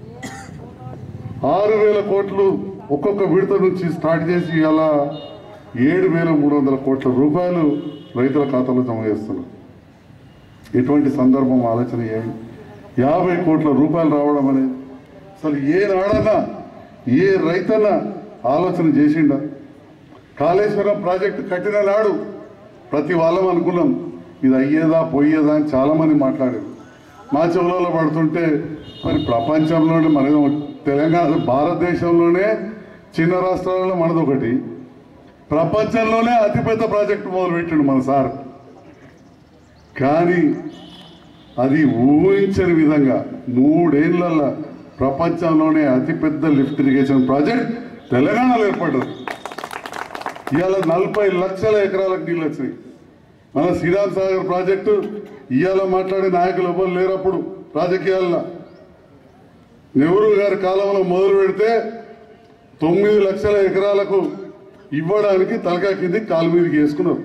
ఆరు వేల కోట్లు ఒక్కొక్క విడత నుంచి స్టార్ట్ చేసి ఇలా ఏడు వేల మూడు వందల కోట్ల రూపాయలు రైతుల ఖాతాలో జమ చేస్తున్నారు ఎటువంటి సందర్భం ఆలోచన ఏమి యాభై కోట్ల రూపాయలు రావడం అనేది అసలు ఏ నాడన్నా ఏ రైతన్నా ఆలోచన చేసిండా కాళేశ్వరం ప్రాజెక్టు కట్టిన నాడు ప్రతి వాళ్ళం అనుకున్నాం ఇది అయ్యేదా పోయేదా అని చాలామంది మాట్లాడారు మా చెవులలో పడుతుంటే మరి ప్రపంచంలోనే మన తెలంగాణ భారతదేశంలోనే చిన్న రాష్ట్రాలలో మనది ఒకటి ప్రపంచంలోనే అతిపెద్ద ప్రాజెక్టు మొదలుపెట్టిండు మన సార్ కానీ అది ఊహించని విధంగా మూడేళ్లలో ప్రపంచంలోనే అతిపెద్ద లిఫ్ట్ ఇరిగేషన్ ప్రాజెక్ట్ తెలంగాణలో ఏర్పడ్డది ఇవాళ నలభై లక్షల ఎకరాలకు నీళ్ళు వచ్చినాయి మన శ్రీరామ్ సాగర్ ప్రాజెక్టు ఇవాళ మాట్లాడే నాయకులు ఎవరు లేరప్పుడు రాజకీయాల్లో నెహ్రూ గారి కాలంలో మొదలు పెడితే తొమ్మిది లక్షల ఎకరాలకు ఇవ్వడానికి తలకా కింది కాలు మీదకి వేసుకున్నారు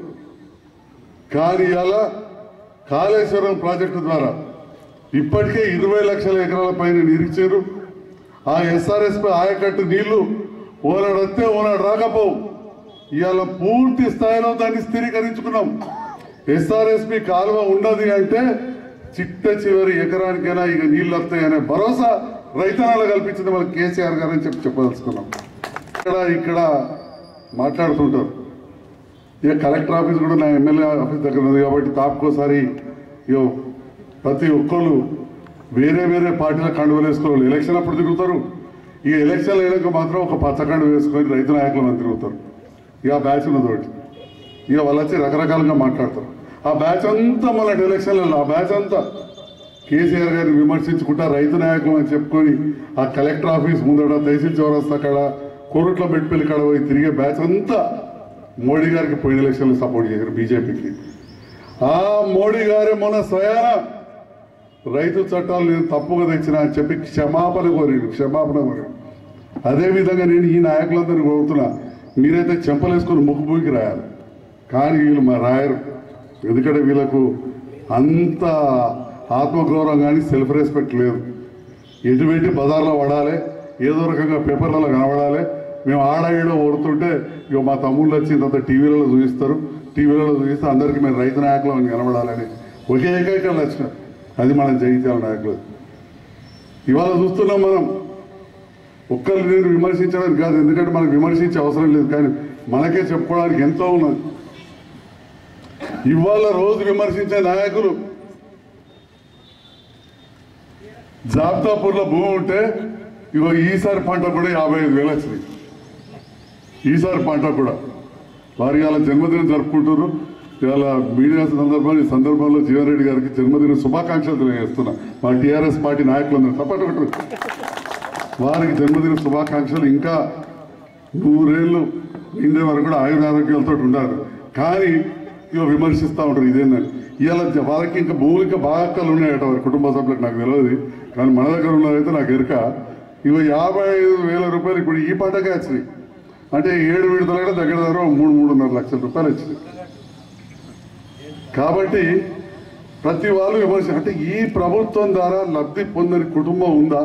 కానీ ఇవాళ కాళేశ్వరం ప్రాజెక్టు ద్వారా ఇప్పటికే ఇరవై లక్షల ఎకరాల పైన నిరిచారు ఆ ఎస్ఆర్ఎస్పై ఆయకట్టు నీళ్లు ఓనాడు వస్తే ఓనాడు రాకపోవు ఇవాళ పూర్తి స్థాయిలో దాన్ని స్థిరీకరించుకున్నాం ఎస్ఆర్ఎస్పి కాలువ ఉండదు అంటే చిట్ట చివరి ఎకరానికైనా ఇక నీళ్ళు వస్తాయనే భరోసా రైతనాలు కల్పించింది మన కేసీఆర్ గారు అని చెప్పి చెప్పదలుచుకున్నాం ఇక్కడ ఇక్కడ మాట్లాడుతుంటారు ఇక కలెక్టర్ ఆఫీస్ కూడా నా ఎమ్మెల్యే ఆఫీస్ దగ్గర ఉంది కాబట్టి తాపుకోసారి ఇక ప్రతి ఒక్కళ్ళు వేరే వేరే పార్టీల కండువలు వేసుకోవాలి ఎలక్షన్ అప్పుడు తిరుగుతారు ఇక ఎలక్షన్ అయినాక మాత్రం ఒక పచ్చకండు వేసుకొని రైతు నాయకులు మంది తిరుగుతారు ఇక ఆ బ్యాచ్ ఉన్నది ఒకటి ఇక వాళ్ళు వచ్చి రకరకాలుగా మాట్లాడతారు ఆ బ్యాచ్ అంతా మన ఎలక్షన్లలో ఆ బ్యాచ్ అంతా కేసీఆర్ గారిని విమర్శించుకుంటా రైతు నాయకులు అని చెప్పుకొని ఆ కలెక్టర్ ఆఫీస్ ముందట తహసీల్ చౌరస్తా కాడ కోరుట్ల బెట్టిపల్లి కాడ పోయి తిరిగే బ్యాచ్ అంతా మోడీ గారికి పోయిన ఎలక్షన్లు సపోర్ట్ చేశారు బీజేపీకి ఆ మోడీ గారే మొన్న స్వయాన రైతు చట్టాలు నేను తప్పుగా తెచ్చిన అని చెప్పి క్షమాపణ కోరాడు క్షమాపణ కోరాడు అదేవిధంగా నేను ఈ నాయకులందరినీ కోరుతున్నా మీరైతే చెంపలేసుకొని ముక్కు పూకి రాయాలి కానీ వీళ్ళు మా రాయరు ఎందుకంటే వీళ్ళకు అంత ఆత్మగౌరవం కానీ సెల్ఫ్ రెస్పెక్ట్ లేదు ఎటువంటి బజార్లో పడాలి ఏదో రకంగా పేపర్లలో కనబడాలి మేము ఆడ ఈడ ఓడుతుంటే ఇక మా తమ్ముళ్ళు వచ్చి ఇంత టీవీలలో చూపిస్తారు టీవీలలో చూపిస్తే అందరికీ మేము రైతు నాయకులు అని కనబడాలని ఒకే ఏకైక లక్ష్యం అది మనం జయించాలి నాయకులు ఇవాళ చూస్తున్నాం మనం ఒక్కరిని నేను విమర్శించడానికి కాదు ఎందుకంటే మనకు విమర్శించే అవసరం లేదు కానీ మనకే చెప్పుకోవడానికి ఎంతో ఉన్నది ఇవాళ రోజు విమర్శించే నాయకులు జాబ్తాపూర్లో భూమి ఉంటే ఇగో ఈసారి పంట కూడా యాభై ఐదు వేలు వచ్చినాయి ఈసారి పంట కూడా వారి ఇవాళ జన్మదినం జరుపుకుంటారు ఇవాళ మీడియా సందర్భంలో ఈ సందర్భంలో జీవన్ రెడ్డి గారికి జన్మదిన శుభాకాంక్షలు తెలియజేస్తున్నా మా టీఆర్ఎస్ పార్టీ నాయకులందరూ తప్పటి వారికి జన్మదిన శుభాకాంక్షలు ఇంకా నూరేళ్ళు నిండే వరకు కూడా ఆయుర ఆరోగ్యాలతో ఉండాలి కానీ ఇక విమర్శిస్తూ ఉంటారు ఇదేందని ఇవాళ వారికి ఇంకా భూములు ఇంకా బాగా అక్కలు ఉన్నాయట వారి కుటుంబ సభ్యులకు నాకు తెలియదు కానీ మన దగ్గర ఉన్నదైతే నాకు ఎరుక ఇవి యాభై ఐదు వేల రూపాయలు ఇప్పుడు ఈ పంటకే వచ్చినాయి అంటే ఏడు విడతలైనా దగ్గర దగ్గర మూడు మూడున్నర లక్షల రూపాయలు వచ్చినాయి కాబట్టి ప్రతి వాళ్ళు విమర్శ అంటే ఈ ప్రభుత్వం ద్వారా లబ్ధి పొందని కుటుంబం ఉందా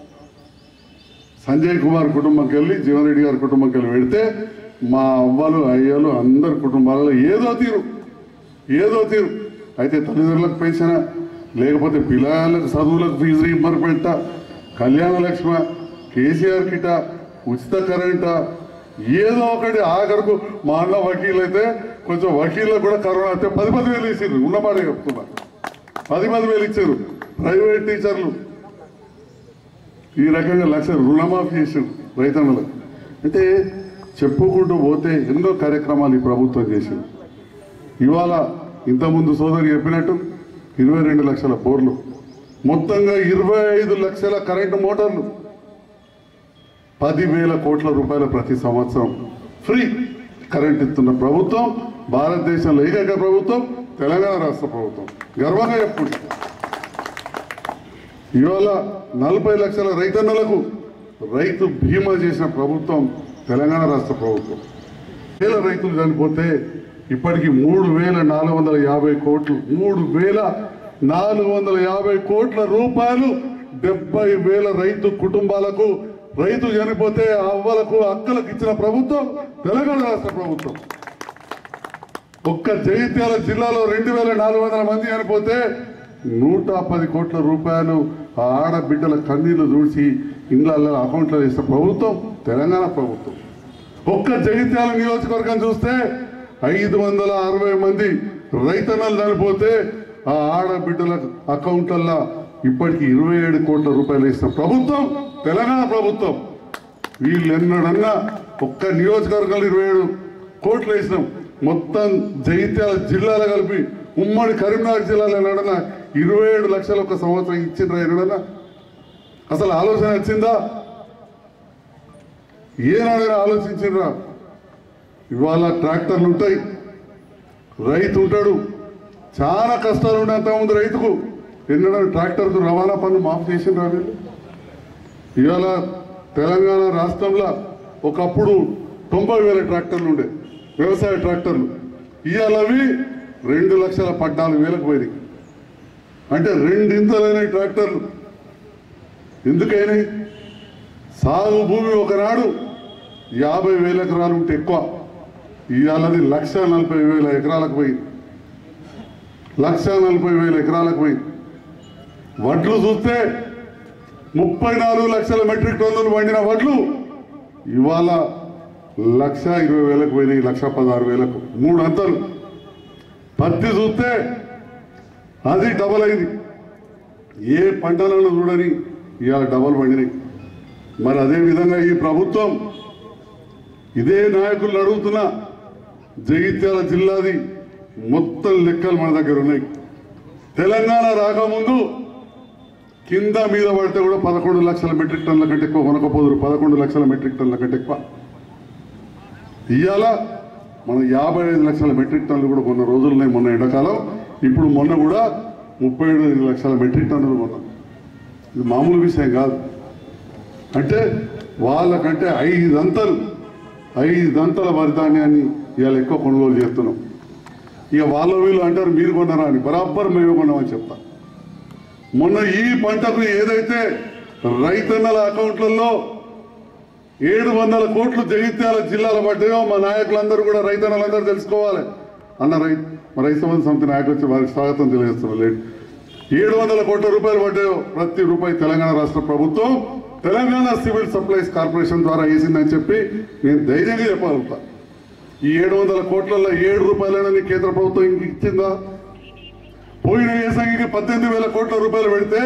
సంజయ్ కుమార్ కుటుంబంకి వెళ్ళి జీవన్ రెడ్డి గారి కుటుంబంకి వెళ్ళి పెడితే మా అవ్వలు అయ్యలు అందరి కుటుంబాలలో ఏదో తీరు ఏదో తీరు అయితే తల్లిదండ్రులకు పెన్షన్ లేకపోతే పిల్లలకు చదువులకు ఫీజు రీంబర్మెంట కళ్యాణ లక్ష్మ కేసీఆర్ కిట ఉచిత కరెంట ఏదో ఒకటి ఆఖరకు మా అన్న వకీలు అయితే కొంచెం వకీళ్ళకు కూడా కరోనా అయితే పది పది వేలు ఇచ్చారు ఉన్నమాట చెప్తున్నా పది పది వేలు ఇచ్చారు ప్రైవేట్ టీచర్లు ఈ రకంగా లక్ష రుణమాఫీ చేసారు రైతన్నులకు అయితే చెప్పుకుంటూ పోతే ఎన్నో కార్యక్రమాలు ఈ ప్రభుత్వం చేసింది ఇవాళ ఇంతకుముందు సోదరి చెప్పినట్టు ఇరవై రెండు లక్షల బోర్లు మొత్తంగా ఇరవై ఐదు లక్షల కరెంటు మోటార్లు పదివేల కోట్ల రూపాయల ప్రతి సంవత్సరం ఫ్రీ కరెంట్ ఇస్తున్న ప్రభుత్వం భారతదేశంలో ఏకైక ప్రభుత్వం తెలంగాణ రాష్ట్ర ప్రభుత్వం గర్వంగా చెప్పుకుంటాం ఇవాళ నలభై లక్షల రైతన్నులకు రైతు బీమా చేసిన ప్రభుత్వం తెలంగాణ రాష్ట్ర ప్రభుత్వం వేల రైతులు చనిపోతే ఇప్పటికి మూడు వేల నాలుగు వందల యాభై కోట్లు మూడు వేల నాలుగు వందల యాభై కోట్ల రూపాయలు డెబ్బై వేల రైతు కుటుంబాలకు రైతు చనిపోతే ఆ అవ్వలకు అక్కలకు ఇచ్చిన ప్రభుత్వం తెలంగాణ రాష్ట్ర ప్రభుత్వం ఒక్క జగిత్యాల జిల్లాలో రెండు వేల నాలుగు వందల మంది చనిపోతే నూట పది కోట్ల రూపాయలు ఆ ఆడబిడ్డల కన్నీళ్లు దూడ్చి ఇండ్ల అకౌంట్లో వేసిన ప్రభుత్వం తెలంగాణ ప్రభుత్వం ఒక్క జగిత్యాల నియోజకవర్గం చూస్తే ఐదు వందల అరవై మంది రైతన్నలు చనిపోతే ఆ ఆడబిడ్డల అకౌంట్లల్లో ఇప్పటికి ఇరవై ఏడు కోట్ల రూపాయలు వేసిన ప్రభుత్వం తెలంగాణ ప్రభుత్వం వీళ్ళు ఎన్నడన్నా ఒక్క నియోజకవర్గంలో ఇరవై ఏడు కోట్లు వేసినాం మొత్తం జగిత్యాల జిల్లాలో కలిపి ఉమ్మడి కరీంనగర్ జిల్లాలో ఎన్నడన్నా ఇరవై ఏడు లక్షలు ఒక సంవత్సరం ఇచ్చిండ్రా ఎన్నడన్నా అసలు ఆలోచన వచ్చిందా ఏనాడైనా ఆలోచించిండ్రా ఇవాళ ట్రాక్టర్లు ఉంటాయి రైతు ఉంటాడు చాలా కష్టాలు ఉండే అంతకుముందు రైతుకు ఎన్నడూ ట్రాక్టర్కు రవాణా పనులు మాఫ్ చేసిండ్రా వీళ్ళు ఇవాళ తెలంగాణ రాష్ట్రంలో ఒకప్పుడు తొంభై వేల ట్రాక్టర్లు ఉండే వ్యవసాయ ట్రాక్టర్లు ఇవాళ అవి రెండు లక్షల పద్నాలుగు వేలకు పోయినాయి అంటే రెండింతలైన ట్రాక్టర్లు ఎందుకైనాయి సాగు భూమి ఒకనాడు యాభై వేల ఎకరాలు ఉంటే ఎక్కువ ఇవాళది లక్ష నలభై వేల ఎకరాలకు పోయింది లక్ష నలభై వేల ఎకరాలకు పోయింది వడ్లు చూస్తే ముప్పై నాలుగు లక్షల మెట్రిక్ టన్నులు వండిన వడ్లు ఇవాళ లక్ష ఇరవై వేలకు పోయినాయి లక్ష పదహారు వేలకు మూడు అంతలు పత్తి చూస్తే అది డబల్ అయింది ఏ పంటలను చూడని ఇవాళ డబల్ పండినాయి మరి అదే విధంగా ఈ ప్రభుత్వం ఇదే నాయకులను అడుగుతున్నా జగిత్యాల జిల్లాది మొత్తం లెక్కలు మన దగ్గర ఉన్నాయి తెలంగాణ రాకముందు కింద మీద పడితే కూడా పదకొండు లక్షల మెట్రిక్ టన్నుల కంటే ఎక్కువ కొనకపోదురు పదకొండు లక్షల మెట్రిక్ టన్నుల కంటే ఎక్కువ ఇవాళ మనం యాభై ఐదు లక్షల మెట్రిక్ టన్నులు కూడా కొన్న రోజులు ఉన్నాయి మొన్న ఎండాకాలం ఇప్పుడు మొన్న కూడా ముప్పై ఏడు లక్షల మెట్రిక్ టన్నులు కొన్నాం ఇది మామూలు విషయం కాదు అంటే వాళ్ళకంటే ఐదంతలు ఐదంతల వరి ధాన్యాన్ని ఇవాళ ఎక్కువ కొనుగోలు చేస్తున్నాం ఇక వాళ్ళ వీళ్ళు అంటారు మీరు కొన్నారా అని బరాబర్ మేము కొన్నామని చెప్తా మొన్న ఈ పంటకు ఏదైతే రైతన్నల అకౌంట్లలో ఏడు వందల కోట్లు జగిత్యాల జిల్లాలో పడ్డాయో మా నాయకులందరూ కూడా రైతన్నలందరూ తెలుసుకోవాలి అన్న రైతు మా రైతు సంబంధ సమితి నాయకులు వచ్చి వారికి స్వాగతం తెలియజేస్తున్నారు లేట్ ఏడు వందల కోట్ల రూపాయలు పడ్డాయో ప్రతి రూపాయి తెలంగాణ రాష్ట్ర ప్రభుత్వం తెలంగాణ సివిల్ సప్లైస్ కార్పొరేషన్ ద్వారా వేసిందని చెప్పి నేను ధైర్యంగా చెప్పగలుగుతా ఈ ఏడు వందల కోట్లలో ఏడు రూపాయలైనా నీ కేంద్ర ప్రభుత్వం ఇంక ఇచ్చిందా పోయిన ఏసంగికి పద్దెనిమిది వేల కోట్ల రూపాయలు పెడితే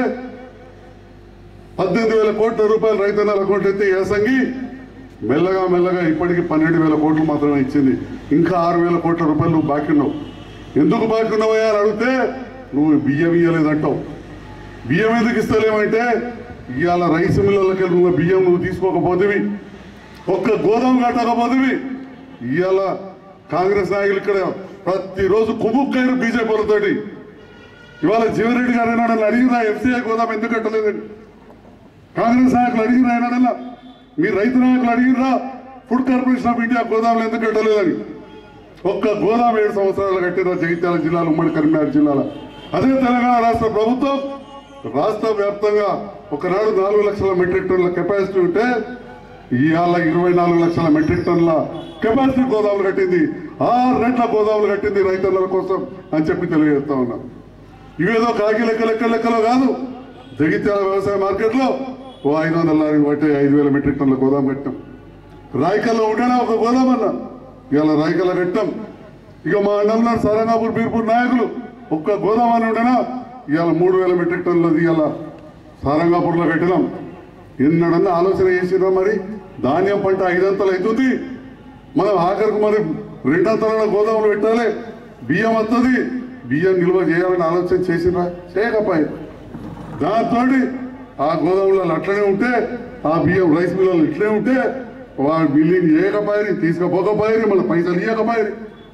పద్దెనిమిది వేల కోట్ల రూపాయలు రైతన్నల అకౌంట్ ఎత్తే ఏసంగి మెల్లగా మెల్లగా ఇప్పటికి పన్నెండు వేల కోట్లు మాత్రమే ఇచ్చింది ఇంకా ఆరు వేల కోట్ల రూపాయలు నువ్వు బాకీ ఉన్నావు ఎందుకు బాకీ ఉన్నావయ్యా అని అడిగితే నువ్వు బియ్యం ఇయ్యలేదంటావు బియ్యం ఎందుకు ఇస్తలేమంటే ఇవాళ రైస్ మిల్లలకి నువ్వు బియ్యం నువ్వు తీసుకోకపోతేవి ఒక్క గోదాం కట్టకపోతేవి ఇవాళ కాంగ్రెస్ నాయకులు ఇక్కడ ప్రతిరోజు కుముక్కైన బీజేపీలతోటి ఇవాళ జీవరెడ్డి గారు ఏనాడన్నా అడిగినా ఎఫ్సీఐ గోదాం ఎందుకు కట్టలేదండి కాంగ్రెస్ నాయకులు అడిగినా ఏనాడన్నా మీ రైతు నాయకులు అడిగిరా ఫుడ్ కార్పొరేషన్ ఆఫ్ ఇండియా గోదాములు ఎందుకు కట్టలేదని ఒక్క గోదాం ఏడు సంవత్సరాలు కట్టిన జగిత్యాల జిల్లాలో ఉమ్మడి కరీంనగర్ జిల్లాలో అదే తెలంగాణ రాష్ట్ర ప్రభుత్వం రాష్ట్ర వ్యాప్తంగా ఒకనాడు నాలుగు లక్షల మెట్రిక్ టన్నుల కెపాసిటీ ఉంటే ఇవాళ ఇరవై నాలుగు లక్షల మెట్రిక్ టన్నుల కెపాసిటీ గోదాములు కట్టింది ఆరు రెట్ల గోదాములు కట్టింది రైతన్నల కోసం అని చెప్పి తెలియజేస్తా ఉన్నాం ఇవేదో కాకి లెక్క లెక్క లెక్కలో కాదు జగిత్యాల వ్యవసాయ మార్కెట్లో ఓ ఐదు వందల లారీ బట్టి ఐదు వేల మెట్రిక్ టన్నుల గోదాం కట్టాం రాయకల్లో ఉండేనా ఒక గోదాం అన్న ఇవాళ రాయకల్లో కట్టాం ఇక మా అన్నంలో సరంగాపూర్ బీర్పూర్ నాయకులు ఒక్క గోదాం అని ఉండేనా ఇవాళ మూడు వేల మెట్రిక్ టన్నులది ఇవాళ సారంగాపూర్లో కట్టినాం ఎన్నడన్నా ఆలోచన చేసినా మరి ధాన్యం పంట ఐదంతలు అవుతుంది మనం ఆఖరికి మరి రెండంతల గోదాములు పెట్టాలి బియ్యం వస్తుంది బియ్యం నిల్వ చేయాలని ఆలోచన చేసిరా చేయకపోయి దాంతో ఆ గోదాములలో అట్లనే ఉంటే ఆ బియ్యం రైస్ మిల్లలో ఇట్లనే ఉంటే వాడు బిల్లింగ్ చేయకపోయి తీసుకుపోకపోయి మళ్ళీ పైసలు ఇవ్వకపోయి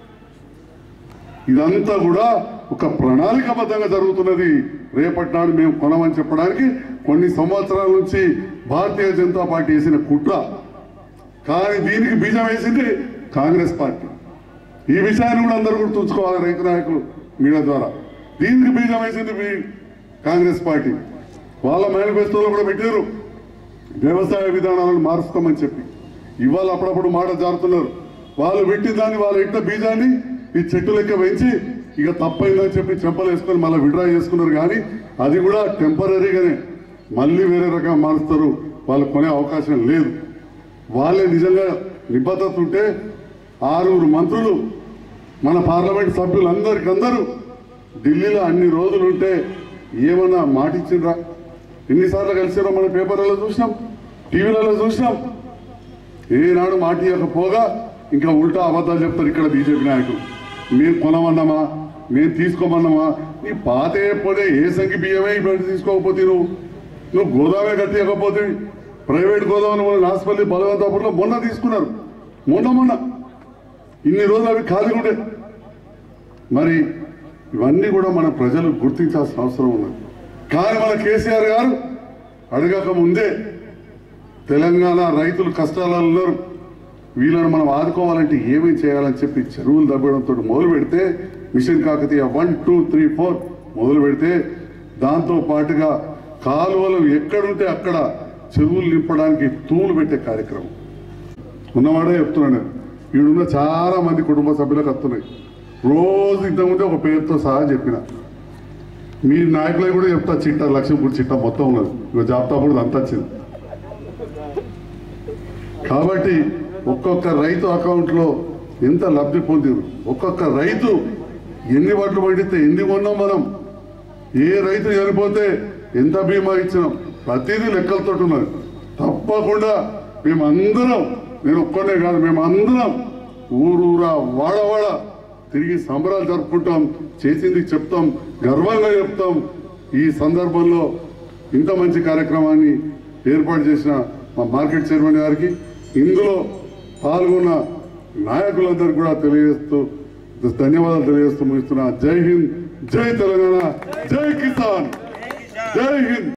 ఇదంతా కూడా ఒక ప్రణాళికాబద్ధంగా జరుగుతున్నది రేపటి నాడు మేము కొనమని చెప్పడానికి కొన్ని సంవత్సరాల నుంచి భారతీయ జనతా పార్టీ వేసిన కుట్ర కానీ దీనికి బీజం వేసింది కాంగ్రెస్ పార్టీ ఈ విషయాన్ని కూడా అందరూ గుర్తుంచుకోవాలి రైతు నాయకులు మీడియా ద్వారా దీనికి బీజం వేసింది మీ కాంగ్రెస్ పార్టీ వాళ్ళ మేనిఫెస్టోలో కూడా పెట్టారు వ్యవసాయ విధానాలను మారుస్తామని చెప్పి ఇవాళ అప్పుడప్పుడు మాట జారుతున్నారు వాళ్ళు పెట్టిన దాన్ని వాళ్ళ ఇంట బీజాన్ని ఈ చెట్టు లెక్క పెంచి ఇక తప్పైందని చెప్పి చెంపలు వేసుకొని మళ్ళీ విడ్రా చేసుకున్నారు కానీ అది కూడా టెంపరీగానే మళ్ళీ వేరే రకంగా మారుస్తారు వాళ్ళు కొనే అవకాశం లేదు వాళ్ళే నిజంగా నిబద్ధత ఉంటే ఆరుగురు మంత్రులు మన పార్లమెంట్ సభ్యులందరికీ అందరూ ఢిల్లీలో అన్ని రోజులు ఉంటే ఏమన్నా మాట ఇచ్చిండ్రా ఎన్నిసార్లు కలిసారో మన పేపర్లలో చూసినాం టీవీలలో చూసినాం ఏనాడు మాట ఇవ్వకపోగా ఇంకా ఉల్టా అబద్ధాలు చెప్తారు ఇక్కడ బీజేపీ నాయకులు మేము కొనమన్నామా మేము తీసుకోమన్నామా నీ పాత పోతే ఏ సంఖ్య బియ్యమే ఇప్పుడు తీసుకోకపోతే నువ్వు నువ్వు గోదామే కట్టియకపోతే ప్రైవేట్ గోదాములు మన నాసిపల్లి బలవంతాపూర్లో మొన్న తీసుకున్నారు మొన్న మొన్న ఇన్ని రోజులు అవి ఖాళీ ఉండే మరి ఇవన్నీ కూడా మన ప్రజలు గుర్తించాల్సిన అవసరం ఉన్నది కానీ మన కేసీఆర్ గారు అడగక ముందే తెలంగాణ రైతులు కష్టాలలో ఉన్నారు వీళ్ళని మనం ఆదుకోవాలంటే ఏమేం చేయాలని చెప్పి చెరువులు దబ్బడంతో మొదలు పెడితే mission Kakatiya one two three four మొదలు పెడితే దాంతో పాటుగా కాలువలు ఎక్కడుంటే అక్కడ చెరువులు నింపడానికి తూములు పెట్టే కార్యక్రమం ఉన్నవాడే చెప్తున్నాను ఈడున్న చాలా మంది కుటుంబ సభ్యులకు వస్తున్నాయి రోజు ఇంతకుముందే ఒక పేరుతో సహా చెప్పిన మీ నాయకులకు కూడా చెప్తా చిట్టా లక్ష్మీపూర్ చిట్టా మొత్తం ఉన్నది ఇక జాబితా కూడా అంతా వచ్చింది కాబట్టి ఒక్కొక్క రైతు అకౌంట్లో ఎంత లబ్ధి పొందిరు ఒక్కొక్క రైతు ఎన్ని వడ్లు పండితే ఎన్ని కొన్నాం మనం ఏ రైతు చనిపోతే ఎంత బీమా ఇచ్చినాం ప్రతిదీ లెక్కలతో ఉన్నది తప్పకుండా మేమందరం నేను ఒక్కనే కాదు మేమందరం ఊరూరా వాడవాడ తిరిగి సంబరాలు జరుపుకుంటాం చేసింది చెప్తాం గర్వంగా చెప్తాం ఈ సందర్భంలో ఇంత మంచి కార్యక్రమాన్ని ఏర్పాటు చేసిన మా మార్కెట్ చైర్మన్ గారికి ఇందులో పాల్గొన్న నాయకులందరికీ కూడా తెలియజేస్తూ ధన్యవాదాలు తెలియజేస్తూ ముగిస్తున్నా జై హింద్ జై తెలంగాణ జై కిసాన్ జై హింద్